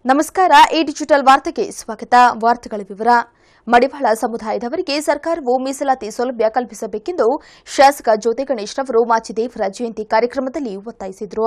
ನಮಸ್ಕಾರ A digital ವಾರ್ತೆಗೆ ಸ್ವಾಗತ ವಾರ್ತೆಗಳ ವಿವರ ಮಡಿವಾಳ ಸಮುದಾಯದವರಿಗೆ ಸರ್ಕಾರವು ಮೀಸಲಾತಿ ಸೌಲಭ್ಯ ಕಲ್ಪಿಸಬೇಕೆಂದು ಶಾಸಕ ಜ್ಯೋತಿ ಗಣೇಶ್ ರವರು ಮಾಚಿದೇವರ ಜಯಂತಿ ಕಾರ್ಯಕ್ರಮದಲ್ಲಿ ಒತ್ತಾಯಿಸಿದರು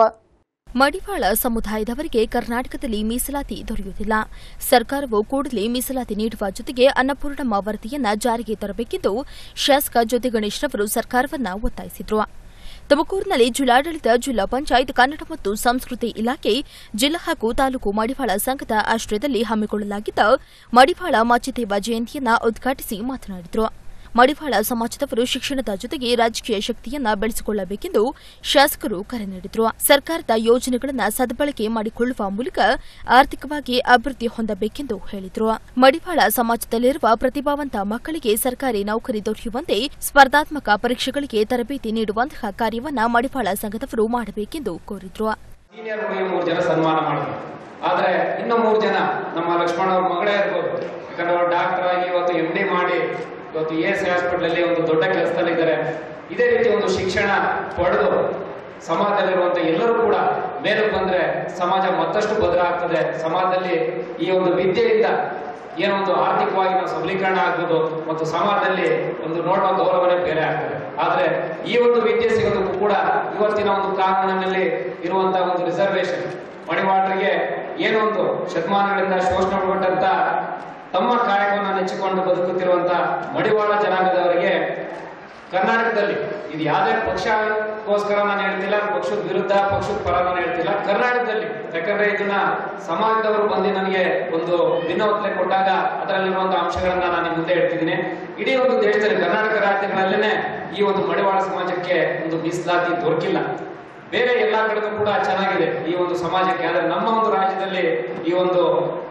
ಮಡಿವಾಳ ಸಮುದಾಯದವರಿಗೆ ಕರ್ನಾಟಕದಲ್ಲಿ ಮೀಸಲಾತಿ ದೊರೆಯುತ್ತಿಲ್ಲ ಸರ್ಕಾರವು ಕೂಡಲೇ ಮೀಸಲಾತಿ ನೀಡುವ ಜೊತೆಗೆ ಅನ್ನಪೂರ್ಣಮ್ಮ ವರದಿಯನ್ನ ಜಾರಿಗೆ ತರಬೇಕೆಂದು ಶಾಸಕ ಜ್ಯೋತಿ ಗಣೇಶ್ ರವರು ಸರ್ಕಾರವನ್ನ ಒತ್ತಾಯಿಸಿದರು ತುಮಕೂರಿನಲ್ಲಿ ಜಿಲ್ಲಾಡಳಿತ ಜಿಲ್ಲಾ ಪಂಚಾಯತ್ ಕನ್ನಡ ಮತ್ತು ಸಂಸ್ಕೃತಿ ಇಲಾಖೆ ಜಿಲ್ಲಾ ಹಾಗೂ ತಾಲೂಕು ಮಡಿವಾಳ ಸಂಘದ ಆಶ್ರಯದಲ್ಲಿ ಹಮ್ಮಿಕೊಳ್ಳಲಾಗಿದ್ದ ಮಡಿವಾಳ ಮಾಚಿದೇವ ಜಯಂತಿಯನ್ನ ಉದ್ಘಾಟಿಸಿ ಮಾತನಾಡಿದರು ಮಡಿವಾಳ ಸಮಾಜದವರು ಶಿಕ್ಷಣದ ಜೊತೆಗೆ ರಾಜಕೀಯ ಶಕ್ತಿಯನ್ನ ಬೆಳೆಸಿಕೊಳ್ಳಬೇಕೆಂದು ಶಾಸಕರು ಕರೆ ನೀಡಿದರು ಸರ್ಕಾರದ ಯೋಜನೆಗಳನ್ನು ಸದ್ಬಳಕೆ ಮಾಡಿಕೊಳ್ಳುವ ಮೂಲಕ ಆರ್ಥಿಕವಾಗಿ ಅಭಿವೃದ್ಧಿ ಹೊಂದಬೇಕೆಂದು ಹೇಳಿದರು ಮಡಿವಾಳ ಸಮಾಜದಲ್ಲಿರುವ ಪ್ರತಿಭಾವಂತ ಮಕ್ಕಳಿಗೆ ಸರ್ಕಾರಿ ನೌಕರಿ ದೊರೆಯುವಂತೆ ಸ್ಪರ್ಧಾತ್ಮಕ ಪರೀಕ್ಷೆಗಳಿಗೆ ತರಬೇತಿ ನೀಡುವಂತಹ ಕಾರ್ಯವನ್ನ ಮಡಿವಾಳ ಸಂಘದವರು ಮಾಡಬೇಕೆಂದು ಕೋರಿದರು ಸೀನಿಯರ್ ಹುಡುಗಿ ಮೂರು ಜನ ಸನ್ಮಾನ ಮಾಡಿದ್ರು ಆದ್ರೆ ಇನ್ನು ಮೂರು ಜನ ನಮ್ಮ ಲಕ್ಷ್ಮಣ ಅವ್ರ ಮಗಳೇ ಇರ್ಬೋದು ಯಾಕಂದ್ರೆ ಅವ್ರು ಡಾಕ್ಟರ್ ಆಗಿ ಇವತ್ತು ಎಂ ಡಿ ಮಾಡಿ ಇವತ್ತು ಎ ಎಸ್ ಹಾಸ್ಪಿಟಲ್ ಅಲ್ಲಿ ಒಂದು ದೊಡ್ಡ ಕೆಲಸದಲ್ಲಿದ್ದಾರೆ ಇದೇ ರೀತಿ ಒಂದು ಶಿಕ್ಷಣ ಪಡೆದು ಸಮಾಜದಲ್ಲಿರುವಂತ ಎಲ್ಲರೂ ಕೂಡ ಮೇಲಕ್ಕೆ ಬಂದ್ರೆ ಸಮಾಜ ಮತ್ತಷ್ಟು ಭದ್ರ ಆಗ್ತದೆ ಸಮಾಜದಲ್ಲಿ ಈ ಒಂದು ವಿದ್ಯೆಯಿಂದ ಏನೋ ಒಂದು ಆರ್ಥಿಕವಾಗಿ ನಾವು ಸಬಲೀಕರಣ ಆಗ್ಬೋದು ಮತ್ತು ಸಮಾಜದಲ್ಲಿ ಒಂದು ನೋಡುವ ಗೌರವನೇ ಬೇರೆ ಆಗ್ತದೆ ಆದ್ರೆ ಈ ಒಂದು ವಿದ್ಯೆ ಸಿಗೋದಕ್ಕೂ ಕೂಡ ಇವತ್ತಿನ ಒಂದು ಕಾನೂನಿನಲ್ಲಿ ಇರುವಂತಹ ಒಂದು ರಿಸರ್ವೇಶನ್ ಮಣಿವಾಳರಿಗೆ ಏನೋ ಒಂದು ಶತಮಾನಗಳಿಂದ ಶೋಷಣೆ ಒಳಗೊಂಡಂತ ತಮ್ಮ ಕಾಯಕವನ್ನು ನೆಚ್ಚಿಕೊಂಡು ಬದುಕುತ್ತಿರುವಂತ ಮಡಿವಾಳ ಜನಾಂಗದವರಿಗೆ ಕರ್ನಾಟಕದಲ್ಲಿ ಇದು ಯಾವುದೇ ಪಕ್ಷಕ್ಕೋಸ್ಕರ ನಾನು ಹೇಳ್ತಿಲ್ಲ ಪಕ್ಷದ ವಿರುದ್ಧ ಪಕ್ಷದ ಪರ ನಾನು ಹೇಳ್ತಿಲ್ಲ ಕರ್ನಾಟಕದಲ್ಲಿ ಯಾಕಂದ್ರೆ ಇದನ್ನ ಸಮಾಜದವರು ಬಂದು ನನಗೆ ಒಂದು ಭಿನ್ನವತ್ತಲೆ ಕೊಟ್ಟಾಗ ಅದರಲ್ಲಿರುವಂತಹ ಅಂಶಗಳನ್ನ ನಾನು ನಿಮ್ ಮುಂದೆ ಹೇಳ್ತಿದ್ದೀನಿ ಇಡೀ ಒಂದು ದೇಶದಲ್ಲಿ ಕರ್ನಾಟಕ ರಾಜ್ಯಗಳಲ್ಲೇನೆ ಈ ಒಂದು ಮಡಿವಾಳ ಸಮಾಜಕ್ಕೆ ಒಂದು ಮೀಸಲಾತಿ ದೊರಕಿಲ್ಲ ಬೇರೆ ಎಲ್ಲಾ ಕಡೆಗೂ ಕೂಡ ಚೆನ್ನಾಗಿದೆ ಈ ಒಂದು ಸಮಾಜಕ್ಕೆ ಆದ್ರೆ ನಮ್ಮ ಒಂದು ರಾಜ್ಯದಲ್ಲಿ ಈ ಒಂದು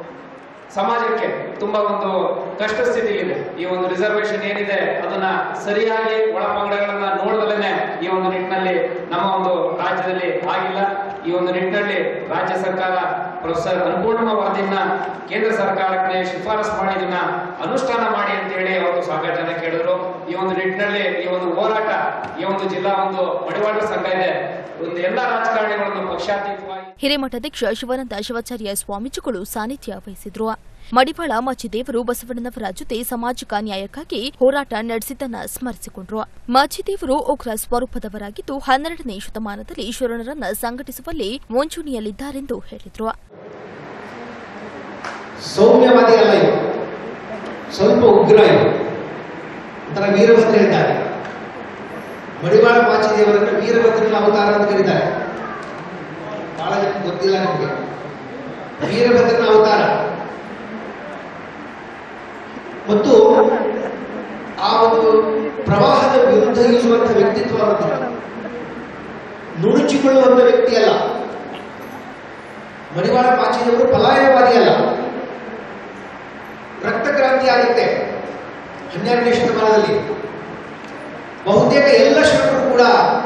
ಸಮಾಜಕ್ಕೆ ತುಂಬಾ ಒಂದು ಕಷ್ಟ ಸ್ಥಿತಿಲಿದೆ ಈ ಒಂದು ರಿಸರ್ವೇಶನ್ ಏನಿದೆ ಅದನ್ನ ಸರಿಯಾಗಿ ಒಳಪಂಗಡಗಳನ್ನ ನೋಡದಲ್ಲೇ ಈ ಒಂದು ನಿಟ್ಟಿನಲ್ಲಿ ನಮ್ಮ ಒಂದು ರಾಜ್ಯದಲ್ಲಿ ಆಗಿಲ್ಲ ಈ ಒಂದು ನಿಟ್ಟಿನಲ್ಲಿ ರಾಜ್ಯ ಸರ್ಕಾರ ಪ್ರೊಫೆಸರ್ ಅನ್ಪೂರ್ಣಮ್ಮ ವರದಿಯನ್ನ ಕೇಂದ್ರ ಸರ್ಕಾರಕ್ಕೆ ಶಿಫಾರಸು ಮಾಡಿ ಇದನ್ನ ಅನುಷ್ಠಾನ ಮಾಡಿ ಅಂತ ಹೇಳಿ ಅವತ್ತು ಸಾಕಷ್ಟು ಜನ ಕೇಳಿದ್ರು ಈ ಒಂದು ನಿಟ್ಟಿನಲ್ಲಿ ಈ ಒಂದು ಹೋರಾಟ ಈ ಒಂದು ಜಿಲ್ಲಾ ಒಂದು ಮಡಿವಾಳ ಸಂಘ ಇದೆ ಒಂದು ಎಲ್ಲಾ ರಾಜಕಾರಣಿಗಳನ್ನು ಪಕ್ಷಾತೀತವಾಗಿ ಹಿರೇಮಠಾಧ್ಯಕ್ಷ ಶಿವಾನಂದ ಶಿವಾಚಾರ್ಯ ಸ್ವಾಮೀಜಿಗಳು ಸಾನ್ನಿಧ್ಯ ವಹಿಸಿದ್ರು ಮಡಿವಾಳ ಮಾಚಿದೇವರು ಬಸವಣ್ಣನವರ ಜೊತೆ ಸಾಮಾಜಿಕ ನ್ಯಾಯಕ್ಕಾಗಿ ಹೋರಾಟ ನಡೆಸಿದ್ದನ್ನ ಸ್ಮರಿಸಿಕೊಂಡ್ರು ಮಾಚಿದೇವರು ಉಗ್ರ ಸ್ವರೂಪದವರಾಗಿದ್ದು ಹನ್ನೆರಡನೇ ಶತಮಾನದಲ್ಲಿ ಶರಣರನ್ನ ಸಂಘಟಿಸುವಲ್ಲಿ ಮುಂಚೂಣಿಯಲ್ಲಿದ್ದಾರೆಂದು ಹೇಳಿದ್ರು ಸೌಮ್ಯವಾದಿ ಅಲ್ಲ ಇದು ಸ್ವಲ್ಪ ಉಗ್ರ ಇದು ಒಂಥರ ವೀರಭದ್ರ ಇದ್ದಾರೆ ಮಡಿವಾಳ ಮಾಚಿದೇವರನ್ನು ವೀರಭದ್ರನ ಅವತಾರ ಅಂತ ಕರೀತಾರೆ ಬಹಳ ಜನ ಗೊತ್ತಿಲ್ಲ ನಿಮಗೆ ವೀರಭದ್ರನ ಅವತಾರ ಮತ್ತು ಆ ಒಂದು ಪ್ರವಾಹದ ವಿರುದ್ಧ ಈಜುವಂತ ವ್ಯಕ್ತಿತ್ವ ಅವರದ್ದು. ನುಣುಚಿಕೊಳ್ಳುವಂತ ವ್ಯಕ್ತಿ ಅಲ್ಲ ಮಡಿವಾಳ ಮಾಚಿದೇವರು ಪಲಾಯನವಾದಿ ಅಲ್ಲ ರಕ್ತ ಕ್ರಾಂತಿ ಆಗುತ್ತೆ ಹನ್ನೆರಡನೇ ಶತಮಾನದಲ್ಲಿ ಬಹುತೇಕ ಎಲ್ಲ ಶರಣರು ಕೂಡ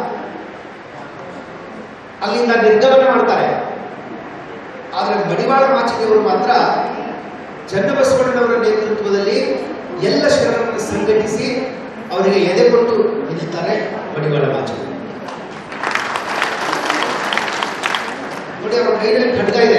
ಅಲ್ಲಿಂದ ನಿರ್ಗಮನ ಮಾಡ್ತಾರೆ ಆದರೆ ಮಡಿವಾಳ ಮಾಚಿದೇವರು ಮಾತ್ರ ಚನ್ನಬಸವಣ್ಣನವರ ನೇತೃತ್ವದಲ್ಲಿ ಎಲ್ಲ ಶರಣರನ್ನು ಸಂಘಟಿಸಿ ಅವರಿಗೆ ಎದೆ ಕೊಟ್ಟು ನಿಲ್ಲುತ್ತಾರೆ ಮಡಿವಾಳ ಮಾಚಿದೇವರು ನೋಡಿ ಅವರ ಕೈಯಲ್ಲಿ ಖಡ್ಗ ಇದೆ